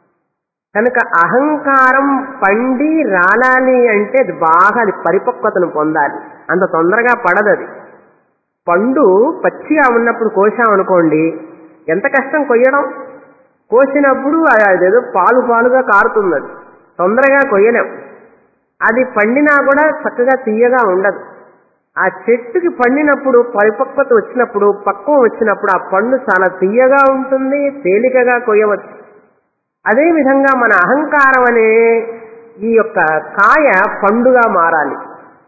కనుక అహంకారం పండి రాలాలి అంటే అది బాగా అది పరిపక్వతను పొందాలి అంత తొందరగా పడదు అది పండు పచ్చిగా ఉన్నప్పుడు కోసామనుకోండి ఎంత కష్టం కొయ్యడం కోసినప్పుడు అదేదో పాలు పాలుగా కారుతుంది అది తొందరగా కొయ్యలేం అది పండినా కూడా చక్కగా తీయగా ఉండదు ఆ చెట్టుకి పండినప్పుడు పరిపక్వత వచ్చినప్పుడు పక్వం వచ్చినప్పుడు ఆ పండు చాలా తీయగా ఉంటుంది తేలికగా కొయ్యవచ్చు అదేవిధంగా మన అహంకారం అనే ఈ యొక్క కాయ పండుగా మారాలి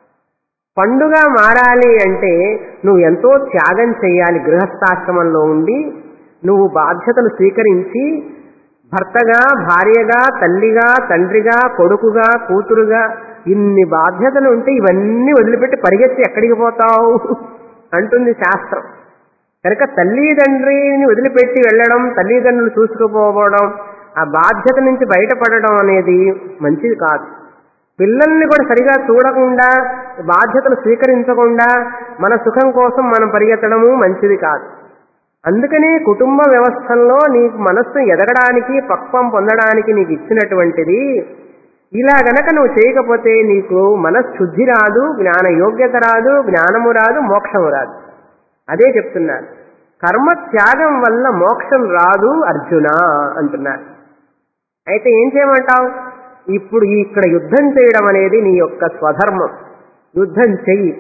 పండుగా మారాలి అంటే నువ్వు ఎంతో త్యాగం చేయాలి గృహస్థాశ్రమంలో ఉండి నువ్వు బాధ్యతలు స్వీకరించి భర్తగా భార్యగా తల్లిగా తండ్రిగా కొడుకుగా కూతురుగా ఇన్ని బాధ్యతలు ఉంటే ఇవన్నీ వదిలిపెట్టి పరిగెత్తి ఎక్కడికి పోతావు అంటుంది శాస్త్రం కనుక తల్లిదండ్రిని వదిలిపెట్టి వెళ్ళడం తల్లిదండ్రులు చూసుకుపోవడం ఆ బాధ్యత నుంచి బయటపడడం అనేది మంచిది కాదు పిల్లల్ని కూడా సరిగా చూడకుండా బాధ్యతలు స్వీకరించకుండా మన సుఖం కోసం మనం పరిగెత్తడము మంచిది కాదు అందుకనే కుటుంబ వ్యవస్థల్లో నీకు మనస్సు ఎదగడానికి పక్వం పొందడానికి నీకు ఇచ్చినటువంటిది ఇలా గనక నువ్వు చేయకపోతే నీకు మనశుద్ధి రాదు జ్ఞాన యోగ్యత రాదు జ్ఞానము రాదు మోక్షము రాదు అదే చెప్తున్నారు కర్మ త్యాగం వల్ల మోక్షం రాదు అర్జున అంటున్నారు అయితే ఏం చేయమంటావు ఇప్పుడు ఇక్కడ యుద్ధం చేయడం అనేది నీ యొక్క స్వధర్మం యుద్ధం చెయ్యి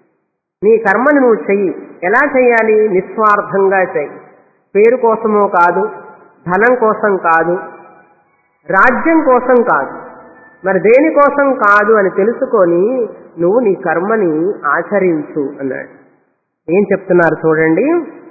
నీ కర్మను నువ్వు చెయ్యి ఎలా చేయాలి నిస్వార్థంగా చెయ్యి పేరు కోసమో కాదు ధనం కోసం కాదు రాజ్యం కోసం కాదు మరి దేనికోసం కాదు అని తెలుసుకొని నువ్వు నీ కర్మని ఆచరించు అన్నాడు ఏం చెప్తున్నారు చూడండి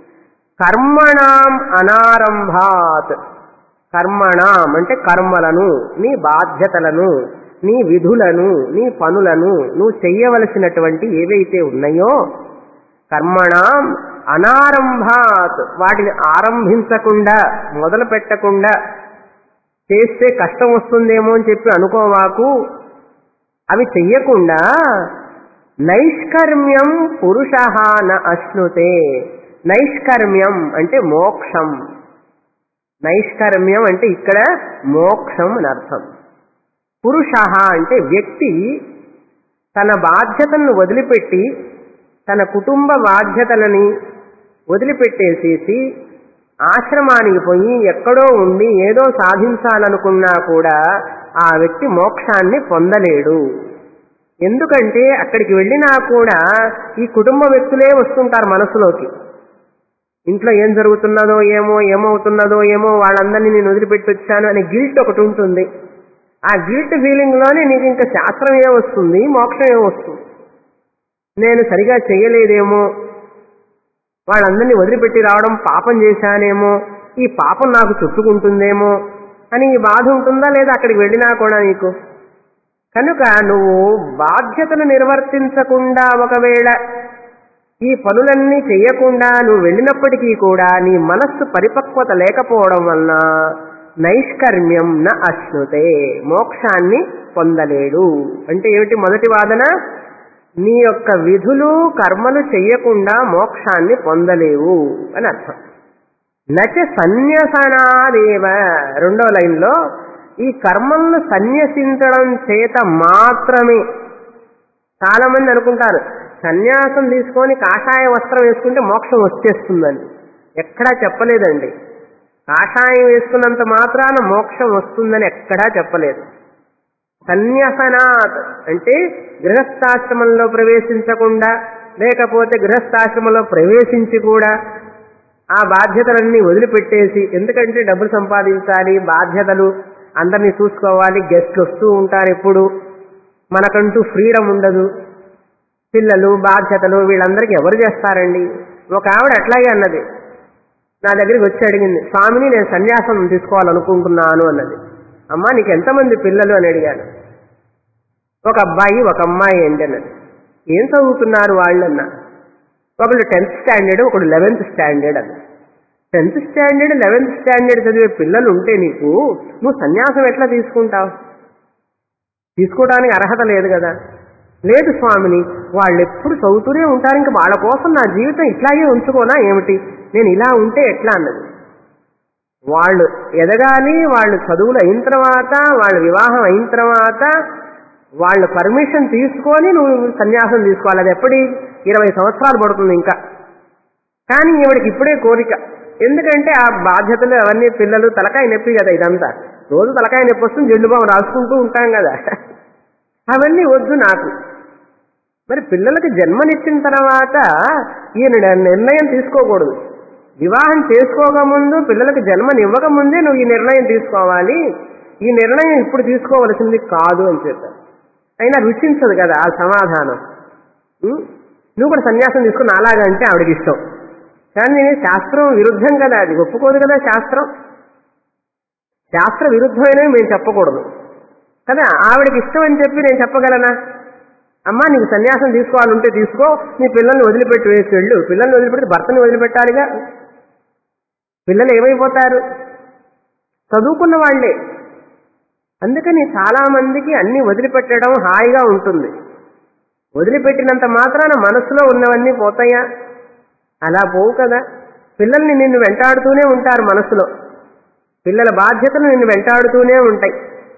కర్మణాం అనారంభాత్ కర్మణాం అంటే కర్మలను నీ బాధ్యతలను నీ విధులను నీ పనులను నువ్వు చెయ్యవలసినటువంటి ఏవైతే ఉన్నాయో కర్మణాం అనారంభాత్ వాటిని ఆరంభించకుండా మొదలు పెట్టకుండా చేస్తే కష్టం వస్తుందేమో అని చెప్పి అనుకోవాకు అవి చెయ్యకుండా నైష్కర్మ్యం పురుష న అశ్నుతే నైష్కర్మ్యం అంటే మోక్షం నైష్కర్మ్యం అంటే ఇక్కడ మోక్షం అని అర్థం పురుష అంటే వ్యక్తి తన బాధ్యతలను వదిలిపెట్టి తన కుటుంబ బాధ్యతలని వదిలిపెట్టేసేసి ఆశ్రమానికి పోయి ఎక్కడో ఉండి ఏదో సాధించాలనుకున్నా కూడా ఆ వ్యక్తి మోక్షాన్ని పొందలేడు ఎందుకంటే అక్కడికి వెళ్ళినా కూడా ఈ కుటుంబ వ్యక్తులే వస్తుంటారు మనసులోకి ఇంట్లో ఏం జరుగుతున్నదో ఏమో ఏమవుతున్నదో ఏమో వాళ్ళందరినీ నేను వదిలిపెట్టి వచ్చాను అనే గిల్ట్ ఒకటి ఉంటుంది ఆ గిల్ట్ ఫీలింగ్ లోనే నీకు ఇంకా శాస్త్రం ఏం వస్తుంది మోక్షం ఏం వస్తుంది నేను సరిగా చేయలేదేమో వాళ్ళందరినీ వదిలిపెట్టి రావడం పాపం చేశానేమో ఈ పాపం నాకు చుట్టుకుంటుందేమో అని ఈ బాధ ఉంటుందా లేదా అక్కడికి వెళ్ళినా కూడా నీకు కనుక నువ్వు బాధ్యతలు నిర్వర్తించకుండా ఒకవేళ ఈ పనులన్నీ చెయ్యకుండా నువ్వు వెళ్ళినప్పటికీ కూడా నీ మనస్సు పరిపక్వత లేకపోవడం వలన నైష్కర్మ్యం న అశ్నుతే మోక్షాన్ని పొందలేడు అంటే ఏమిటి మొదటి వాదన నీ యొక్క విధులు కర్మలు చెయ్యకుండా మోక్షాన్ని పొందలేవు అని అర్థం నచ సన్యసనాదేవ రెండో లైన్లో ఈ కర్మలను సన్యసించడం చేత మాత్రమే చాలా మంది అనుకుంటారు సన్యాసం తీసుకొని కాషాయ వస్త్రం వేసుకుంటే మోక్షం వచ్చేస్తుందని ఎక్కడా చెప్పలేదండి కాషాయం వేసుకున్నంత మాత్రాన మోక్షం వస్తుందని ఎక్కడా చెప్పలేదు సన్యాసనాత్ అంటే గృహస్థాశ్రమంలో ప్రవేశించకుండా లేకపోతే గృహస్థాశ్రమంలో ప్రవేశించి కూడా ఆ బాధ్యతలన్నీ వదిలిపెట్టేసి ఎందుకంటే డబ్బులు సంపాదించాలి బాధ్యతలు అందరినీ చూసుకోవాలి గెస్ట్లు వస్తూ ఉంటారు ఎప్పుడు మనకంటూ ఫ్రీడమ్ ఉండదు పిల్లలు బాధ్యతలు వీళ్ళందరికీ ఎవరు చేస్తారండి ఒక ఆవిడ అట్లాగే అన్నది నా దగ్గరికి వచ్చి అడిగింది స్వామిని నేను సన్యాసం తీసుకోవాలనుకుంటున్నాను అన్నది అమ్మా నీకు ఎంతమంది పిల్లలు అని అడిగాను ఒక అబ్బాయి ఒక అమ్మాయి ఏంటి అన్నది ఏం చదువుతున్నారు వాళ్ళన్న ఒకళ్ళు టెన్త్ స్టాండర్డ్ ఒకడు లెవెన్త్ స్టాండర్డ్ అన్న టెన్త్ స్టాండర్డ్ లెవెన్త్ స్టాండర్డ్ చదివే పిల్లలు ఉంటే నీకు నువ్వు సన్యాసం ఎట్లా తీసుకుంటావు తీసుకోవడానికి అర్హత లేదు కదా లేదు స్వామిని వాళ్ళు ఎప్పుడు చదువుతూనే ఉంటారు ఇంకా వాళ్ళ కోసం నా జీవితం ఇట్లాగే ఉంచుకోనా ఏమిటి నేను ఇలా ఉంటే ఎట్లా అన్నది వాళ్ళు ఎదగాలి వాళ్ళు చదువులు అయిన తర్వాత వాళ్ళ వివాహం అయిన తర్వాత వాళ్ళ పర్మిషన్ తీసుకొని నువ్వు సన్యాసం తీసుకోవాలి అది ఎప్పటి ఇరవై సంవత్సరాలు పడుతుంది ఇంకా కానీ ఈవిడికి ఇప్పుడే కోరిక ఎందుకంటే ఆ బాధ్యతలు అవన్నీ పిల్లలు తలకాయ నొప్పి కదా ఇదంతా రోజు తలకాయ నొప్పి వస్తుంది జెండు బాబు రాసుకుంటూ ఉంటాం కదా అవన్నీ వద్దు నాకు మరి పిల్లలకి జన్మనిచ్చిన తర్వాత ఈయన నిర్ణయం తీసుకోకూడదు వివాహం చేసుకోకముందు పిల్లలకి జన్మనివ్వకముందే నువ్వు ఈ నిర్ణయం తీసుకోవాలి ఈ నిర్ణయం ఇప్పుడు తీసుకోవలసింది కాదు అని చెప్పారు అయినా రుచించదు కదా ఆ సమాధానం ఉం? నువ్వు కూడా సన్యాసం తీసుకుని అలాగంటే ఆవిడకి ఇష్టం కానీ శాస్త్రం విరుద్ధం కదా అది ఒప్పుకోదు కదా శాస్త్రం శాస్త్ర విరుద్ధమైనవి మేము చెప్పకూడదు కదా ఆవిడకి ఇష్టం అని చెప్పి నేను చెప్పగలనా అమ్మా నీకు సన్యాసం తీసుకోవాలంటే తీసుకో నీ పిల్లల్ని వదిలిపెట్టి వేసి వెళ్ళు పిల్లల్ని వదిలిపెట్టి భర్తని వదిలిపెట్టాలిగా పిల్లలు ఏమైపోతారు చదువుకున్న వాళ్లే అందుకని చాలా మందికి అన్ని వదిలిపెట్టడం హాయిగా ఉంటుంది వదిలిపెట్టినంత మాత్రాన మనసులో ఉన్నవన్నీ పోతాయా అలా పోవు కదా పిల్లల్ని నిన్ను వెంటాడుతూనే ఉంటారు మనసులో పిల్లల బాధ్యతలు నిన్ను వెంటాడుతూనే ఉంటాయి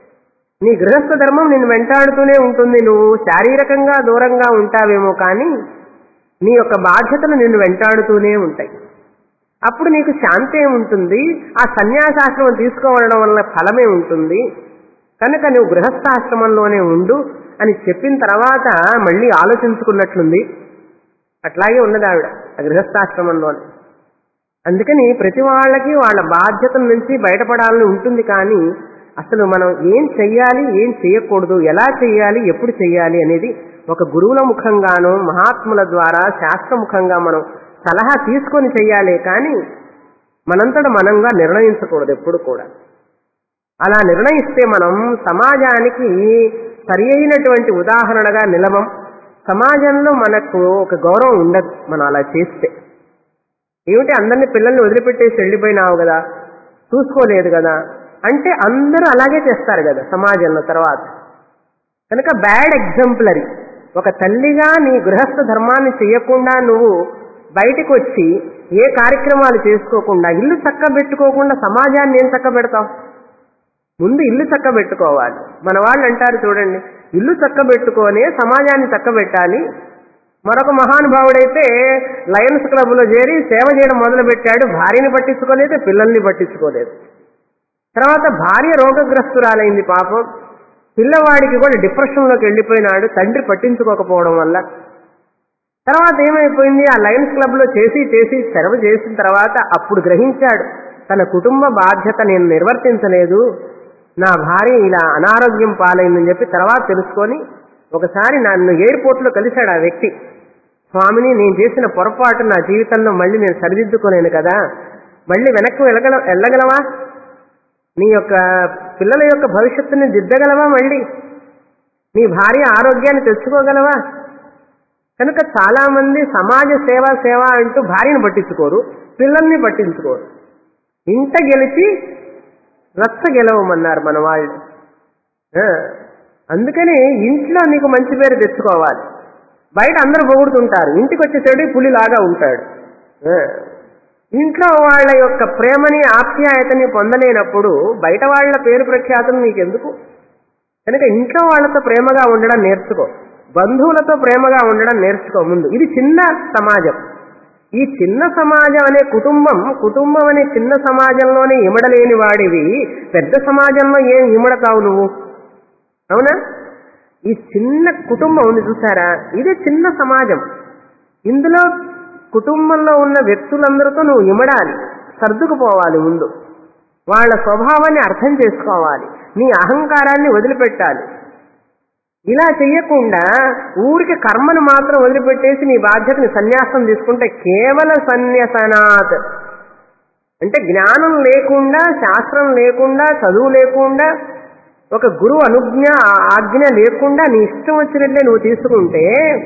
నీ గృహస్థ ధర్మం నిన్ను వెంటాడుతూనే ఉంటుంది నువ్వు శారీరకంగా దూరంగా ఉంటావేమో కానీ నీ యొక్క బాధ్యతలు నిన్ను వెంటాడుతూనే ఉంటాయి అప్పుడు నీకు శాంతే ఉంటుంది ఆ సన్యాసాశ్రమం తీసుకోవడం వల్ల ఫలమే ఉంటుంది కనుక నువ్వు గృహస్థాశ్రమంలోనే ఉండు అని చెప్పిన తర్వాత మళ్ళీ ఆలోచించుకున్నట్లుంది అట్లాగే ఉన్నది ఆవిడ ఆ గృహస్థాశ్రమంలోనే అందుకని ప్రతి వాళ్ళకి వాళ్ళ బాధ్యతల నుంచి బయటపడాలని ఉంటుంది కానీ అసలు మనం ఏం చెయ్యాలి ఏం చేయకూడదు ఎలా చెయ్యాలి ఎప్పుడు చెయ్యాలి అనేది ఒక గురువుల ముఖంగానో మహాత్ముల ద్వారా శాస్త్రముఖంగా మనం సలహా తీసుకొని చెయ్యాలి కానీ మనంతట మనంగా నిర్ణయించకూడదు ఎప్పుడు కూడా అలా నిర్ణయిస్తే మనం సమాజానికి సరి అయినటువంటి ఉదాహరణగా నిలవం సమాజంలో మనకు ఒక గౌరవం ఉండదు మనం అలా చేస్తే ఏమిటి అందరినీ పిల్లల్ని వదిలిపెట్టేసి వెళ్ళిపోయినావు కదా చూసుకోలేదు కదా అంటే అందరూ అలాగే చేస్తారు కదా సమాజంలో తర్వాత కనుక బ్యాడ్ ఎగ్జాంపులరీ ఒక తల్లిగా నీ గృహస్థ ధర్మాన్ని చేయకుండా నువ్వు బయటకు వచ్చి ఏ కార్యక్రమాలు చేసుకోకుండా ఇల్లు చక్కబెట్టుకోకుండా సమాజాన్ని ఏం చక్కబెడతావు ముందు ఇల్లు చక్కబెట్టుకోవాలి మన వాళ్ళు అంటారు చూడండి ఇల్లు చక్కబెట్టుకొనే సమాజాన్ని చక్కబెట్టాలి మరొక మహానుభావుడైతే లయన్స్ క్లబ్ లో చేరి సేవ చేయడం మొదలు పెట్టాడు భార్యని పట్టించుకోలేదు పిల్లల్ని పట్టించుకోలేదు తర్వాత భార్య రోగగ్రస్తురాలైంది పాపం పిల్లవాడికి కూడా డిప్రెషన్లోకి వెళ్ళిపోయినాడు తండ్రి పట్టించుకోకపోవడం వల్ల తర్వాత ఏమైపోయింది ఆ లయన్స్ క్లబ్ లో చేసి చేసి సెలవు చేసిన తర్వాత అప్పుడు గ్రహించాడు తన కుటుంబ బాధ్యత నేను నిర్వర్తించలేదు నా భార్య ఇలా అనారోగ్యం పాలైందని చెప్పి తర్వాత తెలుసుకొని ఒకసారి నన్ను ఎయిర్పోర్ట్లో కలిశాడు ఆ వ్యక్తి స్వామిని నేను చేసిన పొరపాటు నా జీవితంలో మళ్ళీ నేను సరిదిద్దుకోలేను కదా మళ్ళీ వెనక్కి వెళ్ళగల వెళ్ళగలవా నీ యొక్క పిల్లల యొక్క భవిష్యత్తుని దిద్దగలవా మళ్ళీ నీ భార్య ఆరోగ్యాన్ని తెచ్చుకోగలవా కనుక చాలా మంది సమాజ సేవ సేవ అంటూ భార్యను పట్టించుకోరు పిల్లల్ని పట్టించుకోరు ఇంట గెలిచి రచ్చ గెలవమన్నారు మన వాళ్ళు ఆ, అందుకని ఇంట్లో నీకు మంచి పేరు తెచ్చుకోవాలి బయట అందరూ పొగుడుతుంటారు ఇంటికి వచ్చేసేటి పులిలాగా ఉంటాడు ఆ, ఇంట్లో వాళ్ళ యొక్క ప్రేమని ఆప్యాయతని పొందలేనప్పుడు బయట వాళ్ళ పేరు ప్రఖ్యాతులు నీకెందుకు కనుక ఇంట్లో వాళ్ళతో ప్రేమగా ఉండడం నేర్చుకో బంధువులతో ప్రేమగా ఉండడం నేర్చుకో ముందు ఇది చిన్న సమాజం ఈ చిన్న సమాజం అనే కుటుంబం కుటుంబం అనే చిన్న సమాజంలోనే ఇమడలేని వాడివి పెద్ద సమాజంలో ఏం ఇమడతావు నువ్వు అవునా ఈ చిన్న కుటుంబం ఉంది చూసారా ఇది చిన్న సమాజం ఇందులో కుటుంబంలో ఉన్న వ్యక్తులందరితో నువ్వు ఇమడాలి సర్దుకుపోవాలి ముందు వాళ్ళ స్వభావాన్ని అర్థం చేసుకోవాలి నీ అహంకారాన్ని వదిలిపెట్టాలి ఇలా చెయ్యకుండా ఊరికి కర్మను మాత్రం వదిలిపెట్టేసి నీ బాధ్యతని సన్యాసం తీసుకుంటే కేవల సన్యాసనాత్ అంటే జ్ఞానం లేకుండా శాస్త్రం లేకుండా చదువు లేకుండా ఒక గురువు అనుజ్ఞ ఆ- ఆజ్ఞ లేకుండా నీ ఇష్టం వచ్చినట్లే నువ్వు తీసుకుంటే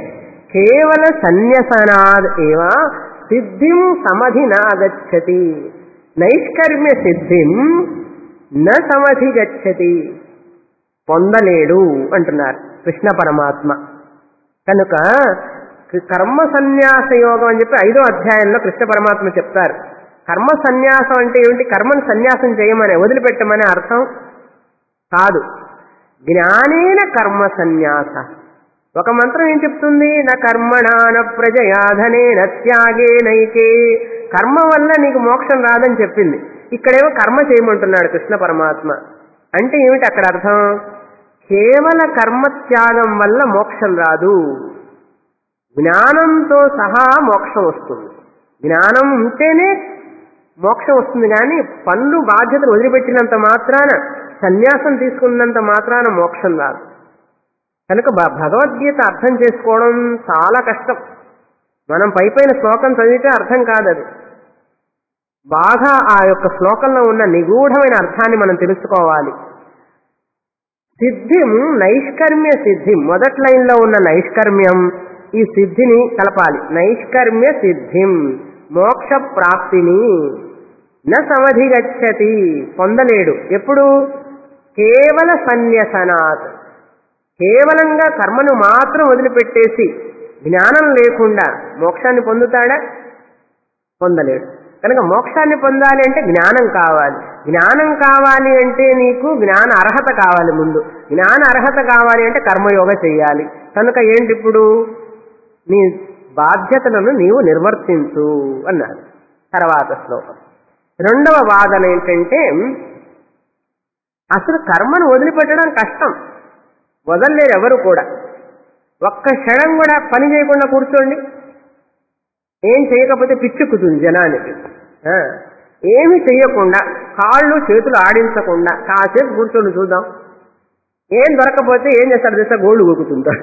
కేవల సన్యసనాద్ ఏవా సిద్ధిం సమధినాగచ్చతి నైష్కర్మ్య సిద్ధిం న సమధిగచ్చతి పొందలేడు అంటున్నారు కృష్ణ పరమాత్మ కనుక కర్మ సన్యాస యోగం అని చెప్పి ఐదో అధ్యాయంలో కృష్ణ పరమాత్మ చెప్తారు కర్మ సన్యాసం అంటే ఏమిటి కర్మను సన్యాసం చేయమని వదిలిపెట్టమనే అర్థం కాదు జ్ఞానేన కర్మ సన్యాస ఒక మంత్రం ఏం చెప్తుంది నా కర్మణాన ప్రజయాధనే నత్యాగే నైకే కర్మ వల్ల నీకు మోక్షం రాదని చెప్పింది ఇక్కడేమో కర్మ చేయమంటున్నాడు కృష్ణ పరమాత్మ అంటే ఏమిటి అక్కడ అర్థం కేవల కర్మత్యాగం వల్ల మోక్షం రాదు జ్ఞానంతో సహా మోక్షం వస్తుంది జ్ఞానం ఉంటేనే మోక్షం వస్తుంది కానీ పనులు బాధ్యతలు వదిలిపెట్టినంత మాత్రాన సన్యాసం తీసుకున్నంత మాత్రాన మోక్షం రాదు కనుక భ- భగవద్గీత అర్థం చేసుకోవడం చాలా కష్టం మనం పై పైన శ్లోకం చదివితే అర్థం కాదు అది బాగా ఆ యొక్క శ్లోకంలో ఉన్న నిగూఢమైన అర్థాన్ని మనం తెలుసుకోవాలి సిద్ధిం నైష్కర్మ్య సిద్ధిం మొదటి లైన్లో ఉన్న నైష్కర్మ్యం ఈ సిద్ధిని కలపాలి నైష్కర్మ్య సిద్ధిం మోక్ష ప్రాప్తిని న సమధిగచ్చతి పొందలేడు ఎప్పుడు కేవల సన్యసనాత్ కేవలంగా కర్మను మాత్రం వదిలిపెట్టేసి జ్ఞానం లేకుండా మోక్షాన్ని పొందుతాడా పొందలేడు కనుక మోక్షాన్ని పొందాలి అంటే జ్ఞానం కావాలి జ్ఞానం కావాలి అంటే నీకు జ్ఞాన అర్హత కావాలి ముందు జ్ఞాన అర్హత కావాలి అంటే కర్మయోగ చేయాలి కనుక ఏంటి ఇప్పుడు నీ బాధ్యతలను నీవు నిర్వర్తించు అన్నారు తర్వాత శ్లోకం రెండవ వాదన ఏంటంటే అసలు కర్మను వదిలిపెట్టడం కష్టం వదలలేరు ఎవరు కూడా ఒక్క క్షణం కూడా పని చేయకుండా కూర్చోండి ఏం చేయకపోతే పిచ్చెక్కుతుంది జనానికి ఆ, ఏమి చెయ్యకుండా కాళ్ళు చేతులు ఆడించకుండా కాసేపు కూర్చొని చూద్దాం ఏం దొరకపోతే ఏం చేస్తాడు చేస్తా గోళ్ళు గోకుతుంటాడు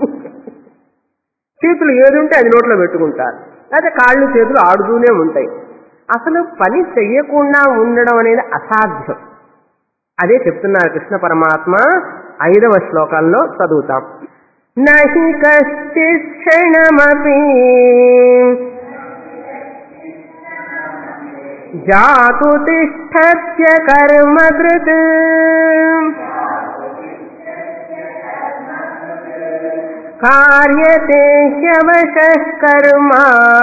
చేతులు ఏది ఉంటే అది నోట్లో పెట్టుకుంటారు లేకపోతే కాళ్ళు చేతులు ఆడుతూనే ఉంటాయి అసలు పని చెయ్యకుండా ఉండడం అనేది అసాధ్యం అదే చెప్తున్నారు కృష్ణ పరమాత్మ ఐదవ శ్లోకాల్లో చదువుతాం నహి కశ్చిత్ క్షణమపి జాతు తిష్టత్య కర్మకృత్ కార్యతే హ్యవశః కర్మ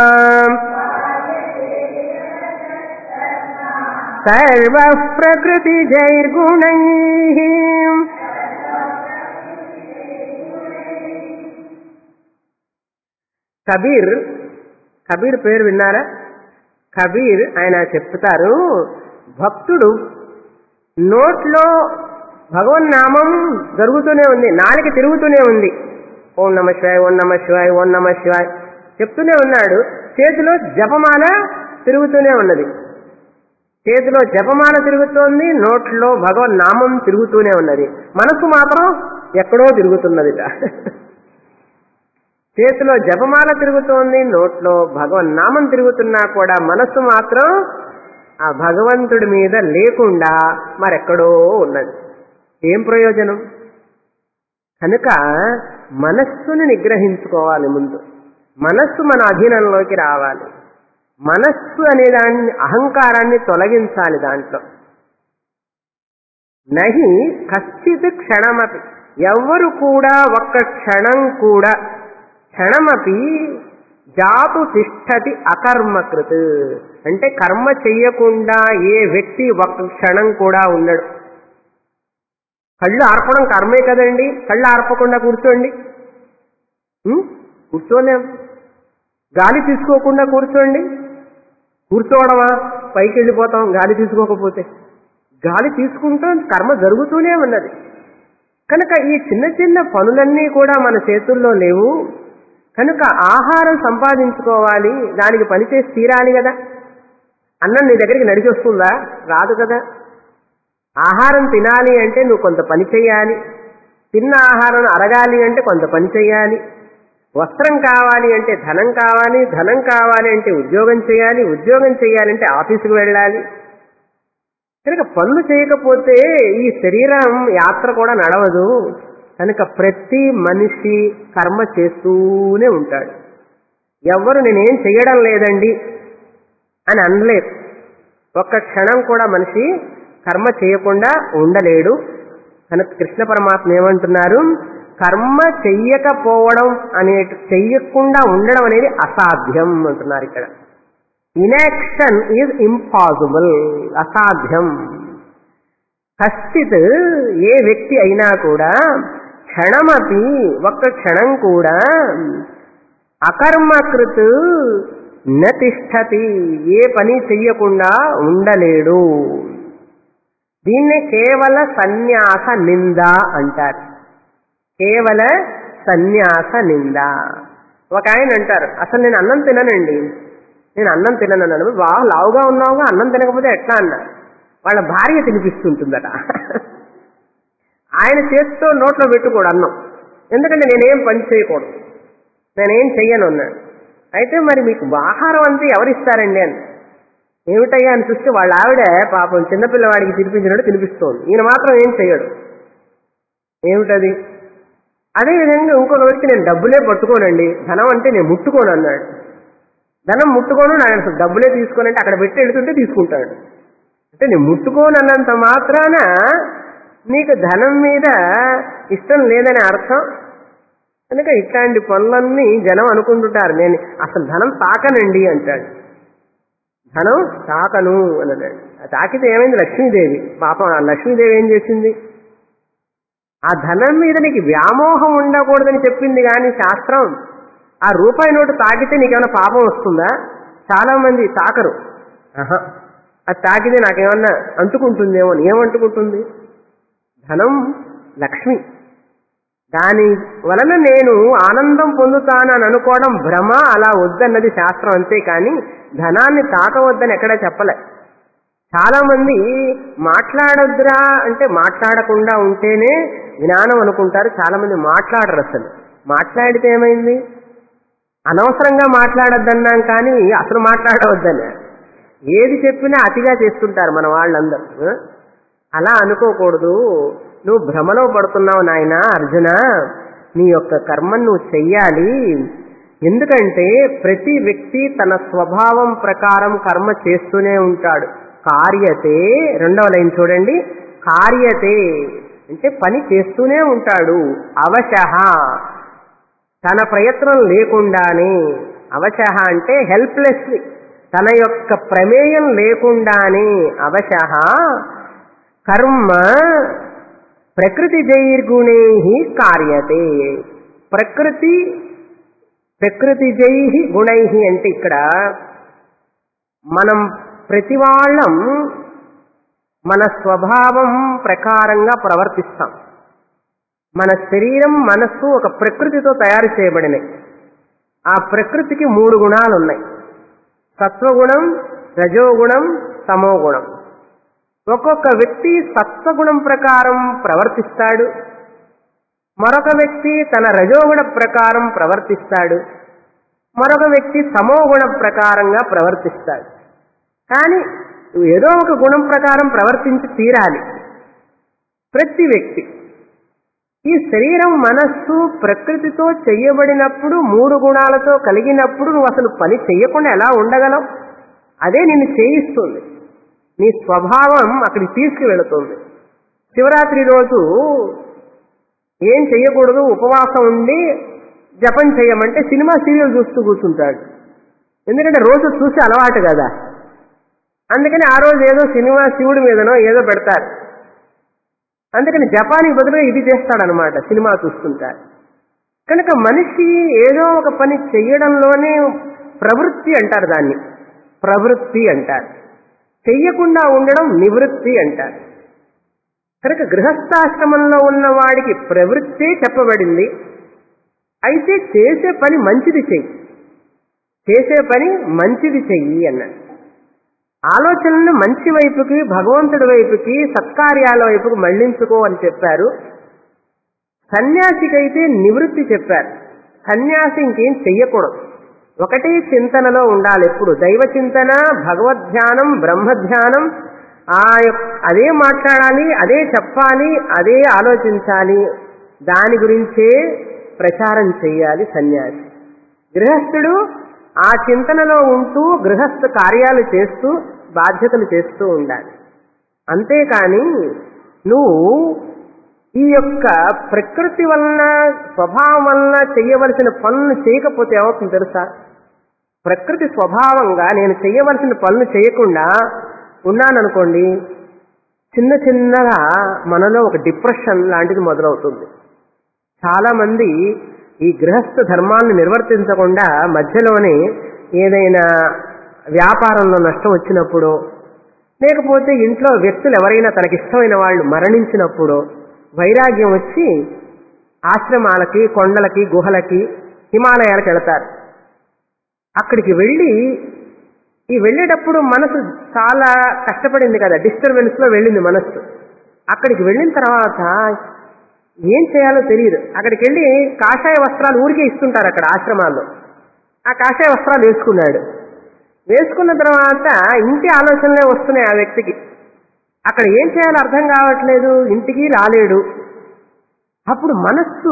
సర్వ ప్రకృతిజైర్గుణై కబీర్ కబీర్ పేరు విన్నారా కబీర్ ఆయన చెప్తారు భక్తుడు నోట్లో భగవన్నామం జరుగుతూనే ఉంది నాలుక తిరుగుతూనే ఉంది ఓం నమ శివాయ్ ఓం నమ శివాయ్ ఓం నమ శివాయ్ చెప్తూనే ఉన్నాడు చేతిలో జపమాల తిరుగుతూనే ఉన్నది చేతిలో జపమాల తిరుగుతోంది నోట్లో భగవన్ నామం తిరుగుతూనే ఉన్నది మనసు మాత్రం ఎక్కడో తిరుగుతున్నదిట చేతిలో జపమాల తిరుగుతోంది నోట్లో భగవన్ నామం తిరుగుతున్నా కూడా మనస్సు మాత్రం ఆ భగవంతుడి మీద లేకుండా మరెక్కడో ఉన్నది ఏం ప్రయోజనం కనుక మనస్సుని నిగ్రహించుకోవాలి ముందు మనస్సు మన అధీనంలోకి రావాలి మనస్సు అనే దాన్ని అహంకారాన్ని తొలగించాలి దాంట్లో నహి కశ్చిత్ క్షణమపి ఎవ్వరు కూడా ఒక్క క్షణం కూడా క్షణమపి జాతు తిష్టతి అకర్మకృత్ అంటే కర్మ చెయ్యకుండా ఏ వ్యక్తి ఒక్క క్షణం కూడా ఉండడు కళ్ళు ఆర్పడం కర్మే కదండి కళ్ళు ఆర్పకుండా కూర్చోండి ఉం? కూర్చోలేం గాలి తీసుకోకుండా కూర్చోండి కూర్చోవడమా పైకి వెళ్ళిపోతాం గాలి తీసుకోకపోతే గాలి తీసుకుంటూ కర్మ జరుగుతూనే ఉన్నది కనుక ఈ చిన్న చిన్న పనులన్నీ కూడా మన చేతుల్లో లేవు కనుక ఆహారం సంపాదించుకోవాలి దానికి పనిచేసి తీరాలి కదా అన్నం నీ దగ్గరికి నడిచి వస్తుందా రాదు కదా ఆహారం తినాలి అంటే నువ్వు కొంత పని చేయాలి తిన్న ఆహారం అరగాలి అంటే కొంత పని చేయాలి వస్త్రం కావాలి అంటే ధనం కావాలి ధనం కావాలి అంటే ఉద్యోగం చేయాలి ఉద్యోగం చేయాలంటే ఆఫీసుకు వెళ్ళాలి కనుక పనులు చేయకపోతే ఈ శరీరం యాత్ర కూడా నడవదు కనుక ప్రతి మనిషి కర్మ చేస్తూనే ఉంటాడు ఎవ్వరు నేనేం చెయ్యడం లేదండి అని అనలేదు ఒక్క క్షణం కూడా మనిషి కర్మ చేయకుండా ఉండలేడు కనుక కృష్ణ పరమాత్మ ఏమంటున్నారు కర్మ చెయ్యకపోవడం అనే చెయ్యకుండా ఉండడం అనేది అసాధ్యం అంటున్నారు ఇక్కడ ఇనాక్షన్ ఈజ్ ఇంపాసిబుల్ అసాధ్యం కశ్చిత్ ఏ వ్యక్తి అయినా కూడా క్షణమపి ఒక్క క్షణం కూడా అకర్మకృత్ నతిష్టతి ఏ పని చెయ్యకుండా ఉండలేడు దీన్నే కేవల సన్యాస నింద అంటారు కేవల సన్యాస నింద ఒక ఆయన అంటారు అసలు నేను అన్నం తిననండి నేను అన్నం తినను అన్నాను బాగా లావుగా ఉన్నావుగా అన్నం తినకపోతే ఎట్లా అన్నా వాళ్ళ భార్య తినిపిస్తుంటుందట ఆయన చేతితో నోట్లో పెట్టుకోడు అన్నం ఎందుకంటే నేనేం పని చేయకూడదు నేనేం చెయ్యను అన్నాడు అయితే మరి మీకు ఆహారం అంతా ఎవరిస్తారండి అని ఏమిటయ్యా అని చూస్తే వాళ్ళ ఆవిడ పాపం చిన్నపిల్లవాడికి తినిపించినట్టు తినిపిస్తోంది ఈయన మాత్రం ఏం చెయ్యడు ఏమిటది అదేవిధంగా ఇంకొక వ్యక్తి నేను డబ్బులే పట్టుకోనండి ధనం అంటే నేను ముట్టుకోను అన్నాడు ధనం ముట్టుకోను నాకు అసలు డబ్బులే తీసుకోనంటే అక్కడ పెట్టి వెళ్తుంటే తీసుకుంటాడు అంటే నేను ముట్టుకోను అన్నంత మాత్రాన నీకు ధనం మీద ఇష్టం లేదని అర్థం కనుక ఇట్లాంటి పనులన్నీ జనం అనుకుంటుంటారు నేను అసలు ధనం తాకనండి అంటాడు ధనం తాకను అని అన్నాడు ఆ తాకితే ఏమైంది లక్ష్మీదేవి పాపం ఆ లక్ష్మీదేవి ఏం చేసింది ఆ ధనం మీద నీకు వ్యామోహం ఉండకూడదని చెప్పింది కానీ శాస్త్రం ఆ రూపాయి నోటు తాకితే నీకేమైనా పాపం వస్తుందా చాలా మంది తాకరు ఆహా అది తాకితే నాకేమన్నా అంటుకుంటుందేమో అని ఏమంటుకుంటుంది ధనం లక్ష్మి దాని వలన నేను ఆనందం పొందుతానని అనుకోవడం భ్రమ అలా వద్దన్నది శాస్త్రం అంతే కానీ ధనాన్ని తాకవద్దని ఎక్కడా చెప్పలే చాలా మంది మాట్లాడొద్దురా అంటే మాట్లాడకుండా ఉంటేనే జ్ఞానం అనుకుంటారు చాలా మంది మాట్లాడరు అసలు మాట్లాడితే ఏమైంది అనవసరంగా మాట్లాడొద్దన్నాం కానీ అసలు మాట్లాడవద్దన్నా ఏది చెప్పినా అతిగా చేస్తుంటారు మన వాళ్ళందరూ ఆ? అలా అనుకోకూడదు నువ్వు భ్రమలో పడుతున్నావు నాయన అర్జున నీ యొక్క కర్మను నువ్వు చెయ్యాలి ఎందుకంటే ప్రతి వ్యక్తి తన స్వభావం ప్రకారం కర్మ చేస్తూనే ఉంటాడు కార్యతే రెండవ లైన్ చూడండి కార్యతే అంటే పని చేస్తూనే ఉంటాడు అవశః తన ప్రయత్నం లేకుండానే అవశః అంటే హెల్ప్లెస్లీ తన యొక్క ప్రమేయం లేకుండానే అవశః కర్మ ప్రకృతి జైర్గుణై కార్యతే ప్రకృతి ప్రకృతి జై గుణై అంటే ఇక్కడ మనం ప్రతి వాళ్ళం మన స్వభావం ప్రకారంగా ప్రవర్తిస్తాం మన శరీరం మనస్సు ఒక ప్రకృతితో తయారు చేయబడినాయి ఆ ప్రకృతికి మూడు గుణాలు ఉన్నాయి సత్వగుణం రజోగుణం తమోగుణం ఒక్కొక్క వ్యక్తి సత్వగుణం ప్రకారం ప్రవర్తిస్తాడు మరొక వ్యక్తి తన రజోగుణ ప్రకారం ప్రవర్తిస్తాడు మరొక వ్యక్తి తమోగుణ ప్రకారంగా ప్రవర్తిస్తాడు కానీ ఏదో ఒక గుణం ప్రకారం ప్రవర్తించి తీరాలి ప్రతి వ్యక్తి ఈ శరీరం మనస్సు ప్రకృతితో చెయ్యబడినప్పుడు మూడు గుణాలతో కలిగినప్పుడు నువ్వు అసలు పని చెయ్యకుండా ఎలా ఉండగలవు అదే నిన్ను చేయిస్తుంది నీ స్వభావం అక్కడికి తీసుకువెళుతుంది శివరాత్రి రోజు ఏం చెయ్యకూడదు ఉపవాసం ఉండి జపం చేయమంటే సినిమా సీరియల్ చూస్తూ కూర్చుంటాడు ఎందుకంటే రోజు చూసి అలవాటు కదా అందుకని ఆ రోజు ఏదో సినిమా శివుడి మీదనో ఏదో పెడతారు అందుకని జపానికి బదులుగా ఇది చేస్తాడనమాట సినిమా చూస్తుంటాడు కనుక మనిషి ఏదో ఒక పని చెయ్యడంలోనే ప్రవృత్తి అంటారు దాన్ని ప్రవృత్తి అంటారు చెయ్యకుండా ఉండడం నివృత్తి అంటారు కనుక గృహస్థాశ్రమంలో ఉన్న వాడికి ప్రవృత్తే చెప్పబడింది అయితే చేసే పని మంచిది చెయ్యి చేసే పని మంచిది చెయ్యి అన్నాడు ఆలోచనలను మంచి వైపుకి భగవంతుడి వైపుకి సత్కార్యాల వైపుకి మళ్లించుకో అని చెప్పారు సన్యాసికైతే నివృత్తి చెప్పారు సన్యాసి ఇంకేం చెయ్యకూడదు ఒకటే చింతనలో ఉండాలి ఎప్పుడు దైవ చింతన భగవద్ధ్యానం బ్రహ్మధ్యానం ఆ యొక్క- అదే మాట్లాడాలి అదే చెప్పాలి అదే ఆలోచించాలి దాని గురించే ప్రచారం చేయాలి సన్యాసి గృహస్థుడు ఆ చింతనలో ఉంటూ గృహస్థ కార్యాలు చేస్తూ బాధ్యతలు చేస్తూ ఉండాలి అంతేకాని నువ్వు ఈ యొక్క ప్రకృతి వలన స్వభావం వలన చేయవలసిన పనులు చేయకపోతే ఏమవుతుంది తెలుసా ప్రకృతి స్వభావంగా నేను చేయవలసిన పనులు చేయకుండా ఉన్నాననుకోండి చిన్న చిన్నగా మనలో ఒక డిప్రెషన్ లాంటిది మొదలవుతుంది చాలా మంది ఈ గృహస్థ ధర్మాలను నిర్వర్తించకుండా మధ్యలోనే ఏదైనా వ్యాపారంలో నష్టం వచ్చినప్పుడు లేకపోతే ఇంట్లో వ్యక్తులు ఎవరైనా తనకిష్టమైన వాళ్ళు మరణించినప్పుడు వైరాగ్యం వచ్చి ఆశ్రమాలకి కొండలకి గుహలకి హిమాలయాలకు వెళతారు అక్కడికి వెళ్ళి ఈ వెళ్ళేటప్పుడు మనసు చాలా కష్టపడింది కదా డిస్టర్బెన్స్ లో వెళ్ళింది మనస్సు అక్కడికి వెళ్ళిన తర్వాత ఏం చేయాలో తెలియదు అక్కడికి వెళ్ళి కాషాయ వస్త్రాలు ఊరికే ఇస్తుంటారు అక్కడ ఆశ్రమాల్లో ఆ కాషాయ వస్త్రాలు వేసుకున్నాడు వేసుకున్న తర్వాత ఇంటి ఆలోచనలే వస్తున్నాయి ఆ వ్యక్తికి అక్కడ ఏం చేయాలో అర్థం కావట్లేదు ఇంటికి రాలేడు అప్పుడు మనస్సు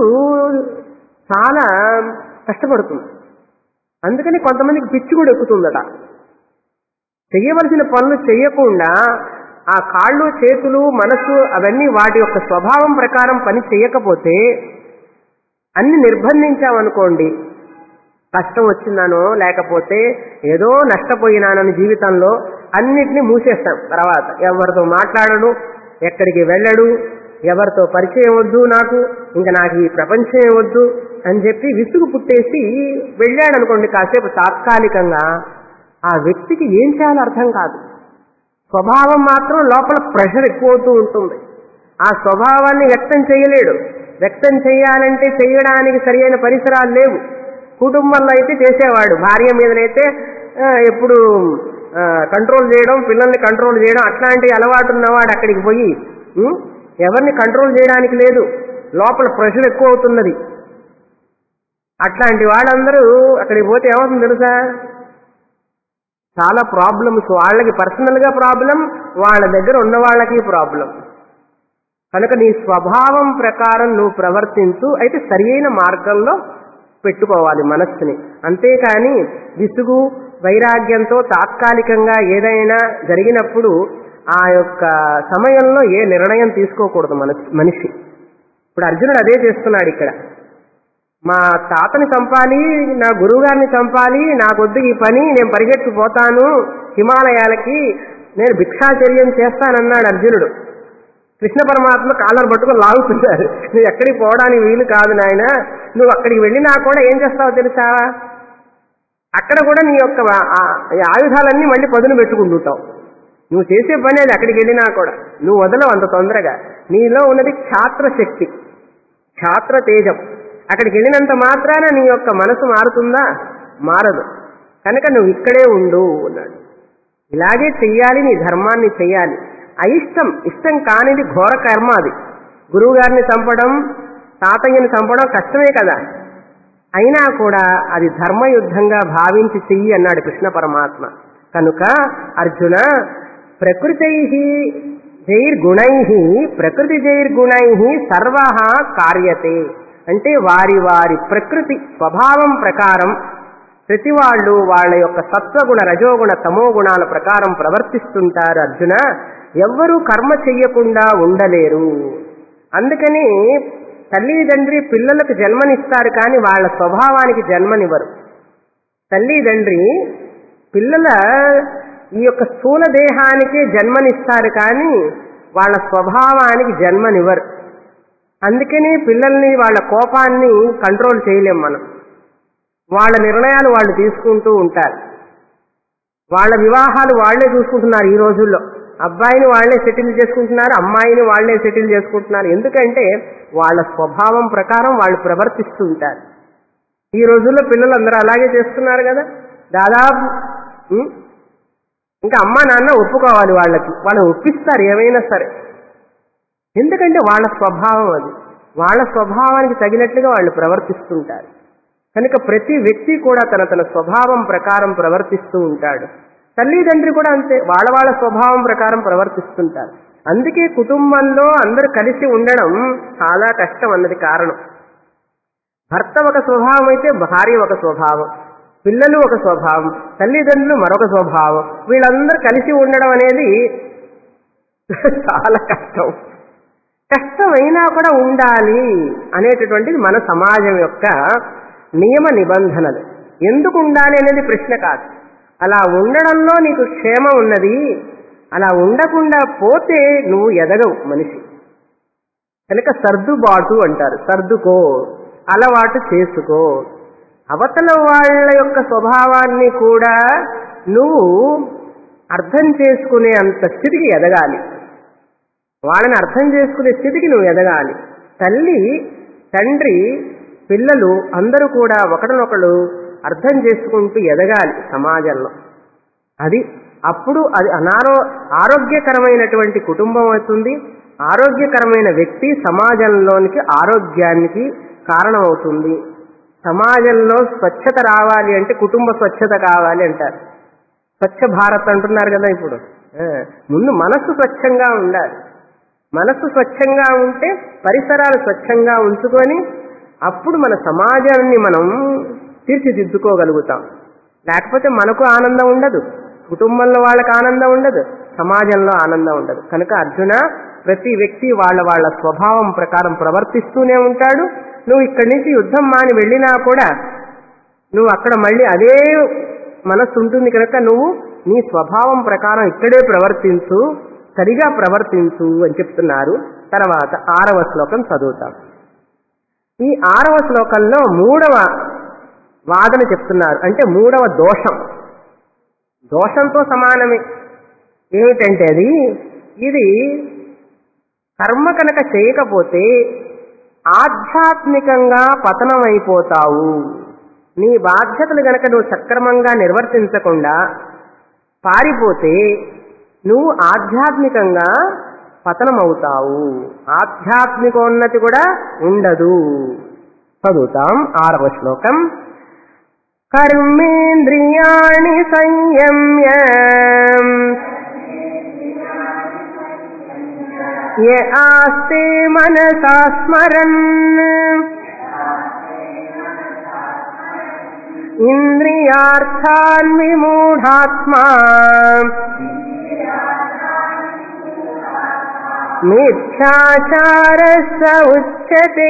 చాలా కష్టపడుతుంది అందుకని కొంతమందికి పిచ్చి కూడా ఎక్కుతుందట చెయ్యవలసిన పనులు చెయ్యకుండా ఆ కాళ్ళు చేతులు మనసు అవన్నీ వాటి యొక్క స్వభావం ప్రకారం పని చేయకపోతే అన్ని నిర్బంధించామనుకోండి కష్టం వచ్చిందనో లేకపోతే ఏదో నష్టపోయినానని జీవితంలో అన్నిటినీ మూసేస్తాం తర్వాత ఎవరితో మాట్లాడడు ఎక్కడికి వెళ్ళడు ఎవరితో పరిచయం వద్దు నాకు ఇంకా నాకు ఈ ప్రపంచమే వద్దు అని చెప్పి విసుగు పుట్టేసి వెళ్ళాడు అనుకోండి కాసేపు తాత్కాలికంగా ఆ వ్యక్తికి ఏం చేయాలో అర్థం కాదు స్వభావం మాత్రం లోపల ప్రెషర్ ఎక్కువ అవుతూ ఉంటుంది ఆ స్వభావాన్ని వ్యక్తం చేయలేడు వ్యక్తం చేయాలంటే చేయడానికి సరియైన పరిసరాలు లేవు కుటుంబంలో అయితే చేసేవాడు భార్య మీదనైతే ఆ, ఎప్పుడు ఆ, కంట్రోల్ చేయడం పిల్లల్ని కంట్రోల్ చేయడం అట్లాంటి అలవాటు ఉన్నవాడు అక్కడికి పోయి ఉం, ఎవరిని కంట్రోల్ చేయడానికి లేదు లోపల ప్రెషర్ ఎక్కువ అవుతున్నది అట్లాంటి వాళ్ళందరూ అక్కడికి పోతే ఏమవుతుంది తెలుసా చాలా ప్రాబ్లమ్స్ వాళ్ళకి పర్సనల్ గా ప్రాబ్లం వాళ్ళ దగ్గర ఉన్న వాళ్ళకి ప్రాబ్లం కనుక నీ స్వభావం ప్రకారం నువ్వు ప్రవర్తించు అయితే సరియైన మార్గంలో పెట్టుకోవాలి మనస్సుని అంతేకాని విసుగు వైరాగ్యంతో తాత్కాలికంగా ఏదైనా జరిగినప్పుడు ఆ యొక్క సమయంలో ఏ నిర్ణయం తీసుకోకూడదు మనస్ మనిషి ఇప్పుడు అర్జునుడు అదే చేస్తున్నాడు ఇక్కడ మా తాతని చంపాలి నా గురువు గారిని చంపాలి నాకొద్దు ఈ పని నేను పరిగెత్తిపోతాను హిమాలయాలకి నేను భిక్షాచర్యం చేస్తానన్నాడు అర్జునుడు కృష్ణ పరమాత్మ కాళ్ళను పట్టుకొని లాగుతున్నారు నువ్వు ఎక్కడికి పోవడానికి వీలు కాదు నాయన నువ్వు అక్కడికి వెళ్ళినా కూడా ఏం చేస్తావో తెలుసా అక్కడ కూడా నీ యొక్క ఆ- ఈ ఆయుధాలన్నీ మళ్ళీ పదును పెట్టుకుంటుంటావు నువ్వు చేసే పని అది అక్కడికి వెళ్ళినా కూడా నువ్వు వదలవు అంత తొందరగా నీలో ఉన్నది క్షాత్ర శక్తి క్షాత్ర తేజం అక్కడికి వెళ్ళినంత మాత్రాన నీ యొక్క మనసు మారుతుందా మారదు కనుక నువ్వు ఇక్కడే ఉండు అన్నాడు ఇలాగే చెయ్యాలి నీ ధర్మాన్ని చెయ్యాలి అయిష్టం ఇష్టం కానిది ఘోర కర్మ అది గురువు గారిని చంపడం తాతయ్యని చంపడం కష్టమే కదా అయినా కూడా అది ధర్మయుద్ధంగా భావించి చెయ్యి అన్నాడు కృష్ణ పరమాత్మ కనుక అర్జున ప్రకృతై జైర్గుణై ప్రకృతి జైర్గుణై సర్వ కార్యతే అంటే వారి వారి ప్రకృతి స్వభావం ప్రకారం ప్రతి వాళ్ళు వాళ్ళ యొక్క సత్వగుణ రజోగుణ తమో గుణాల ప్రకారం ప్రవర్తిస్తుంటారు అర్జున ఎవ్వరూ కర్మ చెయ్యకుండా ఉండలేరు అందుకని తల్లిదండ్రి పిల్లలకు జన్మనిస్తారు కానీ వాళ్ళ స్వభావానికి జన్మనివ్వరు తల్లిదండ్రి పిల్లల ఈ యొక్క స్థూల దేహానికే జన్మనిస్తారు కానీ వాళ్ళ స్వభావానికి జన్మనివ్వరు అందుకని పిల్లల్ని వాళ్ళ కోపాన్ని కంట్రోల్ చేయలేం మనం వాళ్ళ నిర్ణయాలు వాళ్ళు తీసుకుంటూ ఉంటారు వాళ్ళ వివాహాలు వాళ్లే చూసుకుంటున్నారు ఈ రోజుల్లో అబ్బాయిని వాళ్లే సెటిల్ చేసుకుంటున్నారు అమ్మాయిని వాళ్లే సెటిల్ చేసుకుంటున్నారు ఎందుకంటే వాళ్ళ స్వభావం ప్రకారం వాళ్ళు ప్రవర్తిస్తూ ఉంటారు ఈ రోజుల్లో పిల్లలు అందరూ అలాగే చేస్తున్నారు కదా దాదాపు ఉం? ఇంకా అమ్మా నాన్న ఒప్పుకోవాలి వాళ్ళకి వాళ్ళని ఒప్పిస్తారు ఏమైనా సరే ఎందుకంటే వాళ్ళ స్వభావం అది వాళ్ళ స్వభావానికి తగినట్లుగా వాళ్ళు ప్రవర్తిస్తుంటారు కనుక ప్రతి వ్యక్తి కూడా తన తన స్వభావం ప్రకారం ప్రవర్తిస్తూ ఉంటాడు తల్లిదండ్రి కూడా అంతే వాళ్ళ వాళ్ళ స్వభావం ప్రకారం ప్రవర్తిస్తుంటారు అందుకే కుటుంబంలో అందరూ కలిసి ఉండడం చాలా కష్టం అన్నది కారణం భర్త ఒక స్వభావం అయితే భార్య ఒక స్వభావం పిల్లలు ఒక స్వభావం తల్లిదండ్రులు మరొక స్వభావం వీళ్ళందరూ కలిసి ఉండడం అనేది చాలా కష్టం కష్టమైనా కూడా ఉండాలి అనేటటువంటిది మన సమాజం యొక్క నియమ నిబంధనలు ఎందుకు ఉండాలి అనేది ప్రశ్న కాదు అలా ఉండడంలో నీకు క్షేమం ఉన్నది అలా ఉండకుండా పోతే నువ్వు ఎదగవు మనిషి కనుక సర్దుబాటు అంటారు సర్దుకో అలవాటు చేసుకో అవతల వాళ్ళ యొక్క స్వభావాన్ని కూడా నువ్వు అర్థం చేసుకునే అంత స్థితికి ఎదగాలి వాళ్ళని అర్థం చేసుకునే స్థితికి నువ్వు ఎదగాలి తల్లి తండ్రి పిల్లలు అందరూ కూడా ఒకరినొకరు అర్థం చేసుకుంటూ ఎదగాలి సమాజంలో అది అప్పుడు అది అనారో ఆరోగ్యకరమైనటువంటి కుటుంబం అవుతుంది ఆరోగ్యకరమైన వ్యక్తి సమాజంలోనికి ఆరోగ్యానికి కారణమవుతుంది సమాజంలో స్వచ్ఛత రావాలి అంటే కుటుంబ స్వచ్ఛత కావాలి అంటారు స్వచ్ఛ భారత్ అంటున్నారు కదా ఇప్పుడు ఆ, ముందు మనస్సు స్వచ్ఛంగా ఉండాలి మనస్సు స్వచ్ఛంగా ఉంటే పరిసరాలు స్వచ్ఛంగా ఉంచుకొని అప్పుడు మన సమాజాన్ని మనం తీర్చిదిద్దుకోగలుగుతాం లేకపోతే మనకు ఆనందం ఉండదు కుటుంబంలో వాళ్ళకి ఆనందం ఉండదు సమాజంలో ఆనందం ఉండదు కనుక అర్జున ప్రతి వ్యక్తి వాళ్ళ వాళ్ళ స్వభావం ప్రకారం ప్రవర్తిస్తూనే ఉంటాడు నువ్వు ఇక్కడి నుంచి యుద్ధం మాని వెళ్ళినా కూడా నువ్వు అక్కడ మళ్ళీ అదే మనస్సు ఉంటుంది కనుక నువ్వు నీ స్వభావం ప్రకారం ఇక్కడే ప్రవర్తించు సరిగా ప్రవర్తించు అని చెప్తున్నారు తర్వాత ఆరవ శ్లోకం చదువుతాం ఈ ఆరవ శ్లోకంలో మూడవ వాదన చెప్తున్నారు అంటే మూడవ దోషం దోషంతో సమానమే ఏమిటంటే అది ఇది కర్మ కనుక చేయకపోతే ఆధ్యాత్మికంగా పతనమైపోతావు నీ బాధ్యతలు గనక నువ్వు సక్రమంగా నిర్వర్తించకుండా పారిపోతే నువ్వు ఆధ్యాత్మికంగా పతనమవుతావు ఆధ్యాత్మికోన్నతి కూడా ఉండదు చదువుతాం ఆరవ శ్లోకం కర్మేంద్రియాణి సంయమ్య య ఆస్తే మనసా స్మరన్ ఇంద్రియార్థాన్ విమూఢాత్మా మిథ్యాచార స ఉచ్యతే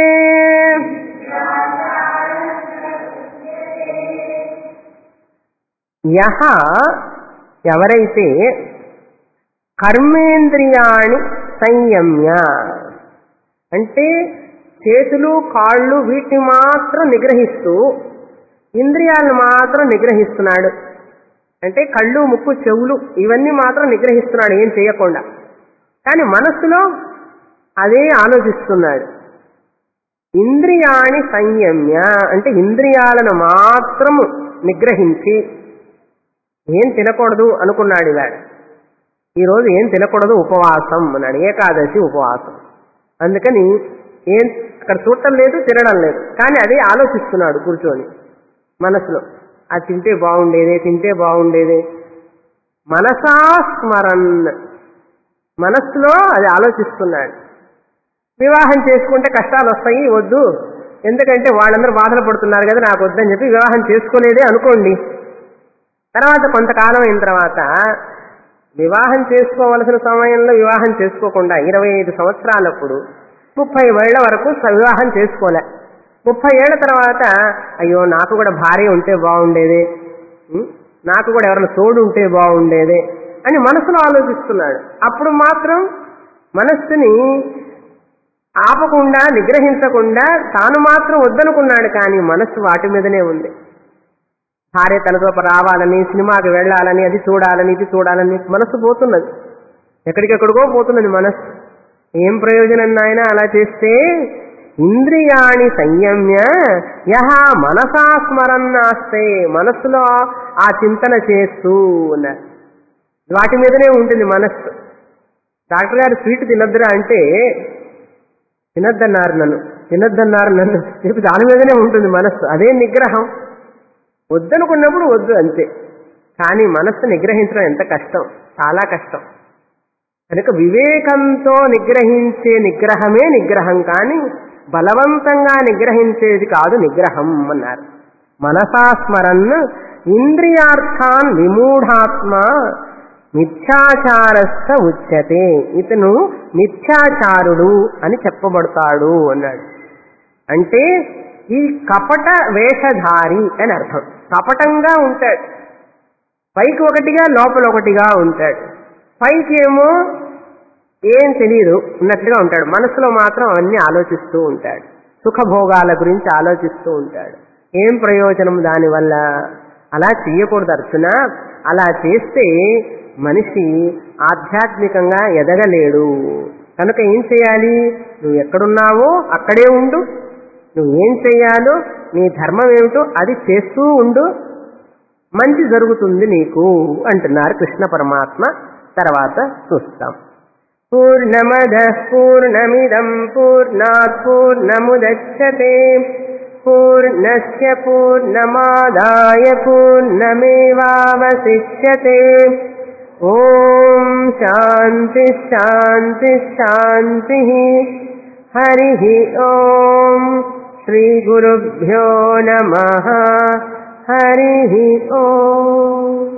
యహ ఎవరైతే కర్మేంద్రియాణి సంయమ్య అంటే చేతులు కాళ్ళు వీటిని మాత్రం నిగ్రహిస్తూ ఇంద్రియాలను మాత్రం నిగ్రహిస్తున్నాడు అంటే కళ్ళు ముక్కు చెవులు ఇవన్నీ మాత్రం నిగ్రహిస్తున్నాడు ఏం చేయకుండా కానీ మనస్సులో అదే ఆలోచిస్తున్నాడు ఇంద్రియాణి సంయమ్య అంటే ఇంద్రియాలను మాత్రము నిగ్రహించి ఏం తినకూడదు అనుకున్నాడు ఇవాడు ఈరోజు ఏం తినకూడదు ఉపవాసం అన్నాడు ఏకాదశి ఉపవాసం అందుకని ఏం అక్కడ చూడటం లేదు తినడం లేదు కానీ అదే ఆలోచిస్తున్నాడు కూర్చొని మనసులో అది తింటే బాగుండేదే తింటే బాగుండేదే మనసా స్మరన్ మనస్సులో అది ఆలోచిస్తున్నాడు వివాహం చేసుకుంటే కష్టాలు వస్తాయి వద్దు ఎందుకంటే వాళ్ళందరూ బాధలు పడుతున్నారు కదా నాకు వద్దని చెప్పి వివాహం చేసుకోలేదే అనుకోండి తర్వాత కొంతకాలం అయిన తర్వాత వివాహం చేసుకోవలసిన సమయంలో వివాహం చేసుకోకుండా ఇరవై ఐదు సంవత్సరాలప్పుడు ముప్పై ఏళ్ల వరకు స- వివాహం చేసుకోలే ముప్పై ఏళ్ల తర్వాత అయ్యో నాకు కూడా భార్య ఉంటే బాగుండేదే ఉం? నాకు కూడా ఎవరైనా తోడు ఉంటే బాగుండేదే అని మనసులో ఆలోచిస్తున్నాడు అప్పుడు మాత్రం మనస్సుని ఆపకుండా నిగ్రహించకుండా తాను మాత్రం వద్దనుకున్నాడు కానీ మనస్సు వాటి మీదనే ఉంది భార్య తనతో రావాలని సినిమాకి వెళ్ళాలని అది చూడాలని ఇది చూడాలని మనస్సు పోతున్నది ఎక్కడికెక్కడికో పోతున్నది మనస్సు ఏం ప్రయోజనం నాయన అలా చేస్తే ఇంద్రియాణి సంయమ్య యహ మనసా స్మరన్నాస్తే మనస్సులో ఆ చింతన చేస్తూ ఉన్నారు వాటి మీదనే ఉంటుంది మనస్సు డాక్టర్ గారు స్వీట్ తినొద్దురా అంటే తినొద్దన్నారు నన్ను తినొద్దన్నారు నన్ను చెప్పి దాని మీదనే ఉంటుంది మనస్సు అదే నిగ్రహం వద్దనుకున్నప్పుడు వద్దు అంతే కానీ మనస్సు నిగ్రహించడం ఎంత కష్టం చాలా కష్టం కనుక వివేకంతో నిగ్రహించే నిగ్రహమే నిగ్రహం కానీ బలవంతంగా నిగ్రహించేది కాదు నిగ్రహం అన్నారు మనసాస్మరన్ ఇంద్రియార్థాన్ విమూఢాత్మ మిథ్యాచారస్థ ఉచ్యతే ఇతను మిథ్యాచారుడు అని చెప్పబడతాడు అన్నాడు అంటే ఈ కపట వేషధారి అని అర్థం కపటంగా ఉంటాడు పైకి ఒకటిగా లోపల ఒకటిగా ఉంటాడు పైకి ఏమో ఏం తెలియదు ఉన్నట్లుగా ఉంటాడు మనసులో మాత్రం అన్ని ఆలోచిస్తూ ఉంటాడు సుఖభోగాల గురించి ఆలోచిస్తూ ఉంటాడు ఏం ప్రయోజనం దానివల్ల అలా చేయకూడదు అర్చున అలా చేస్తే మనిషి ఆధ్యాత్మికంగా ఎదగలేడు కనుక ఏం చేయాలి నువ్వు ఎక్కడున్నావో అక్కడే ఉండు నువ్వేం చేయాలో నీ ధర్మం ఏమిటో అది చేస్తూ ఉండు మంచి జరుగుతుంది నీకు అంటున్నారు కృష్ణ పరమాత్మ తర్వాత చూస్తాం పూర్ణమద పూర్ణమిదం పూర్ణాత్ పూర్ణముదచ్చతే పూర్ణస్య పూర్ణమాదాయ పూర్ణమేవావశిష్యతే ఓం శాంతి శాంతి శాంతి హరి ఓం శ్రీ గురుభ్యో నమ హరి ఓం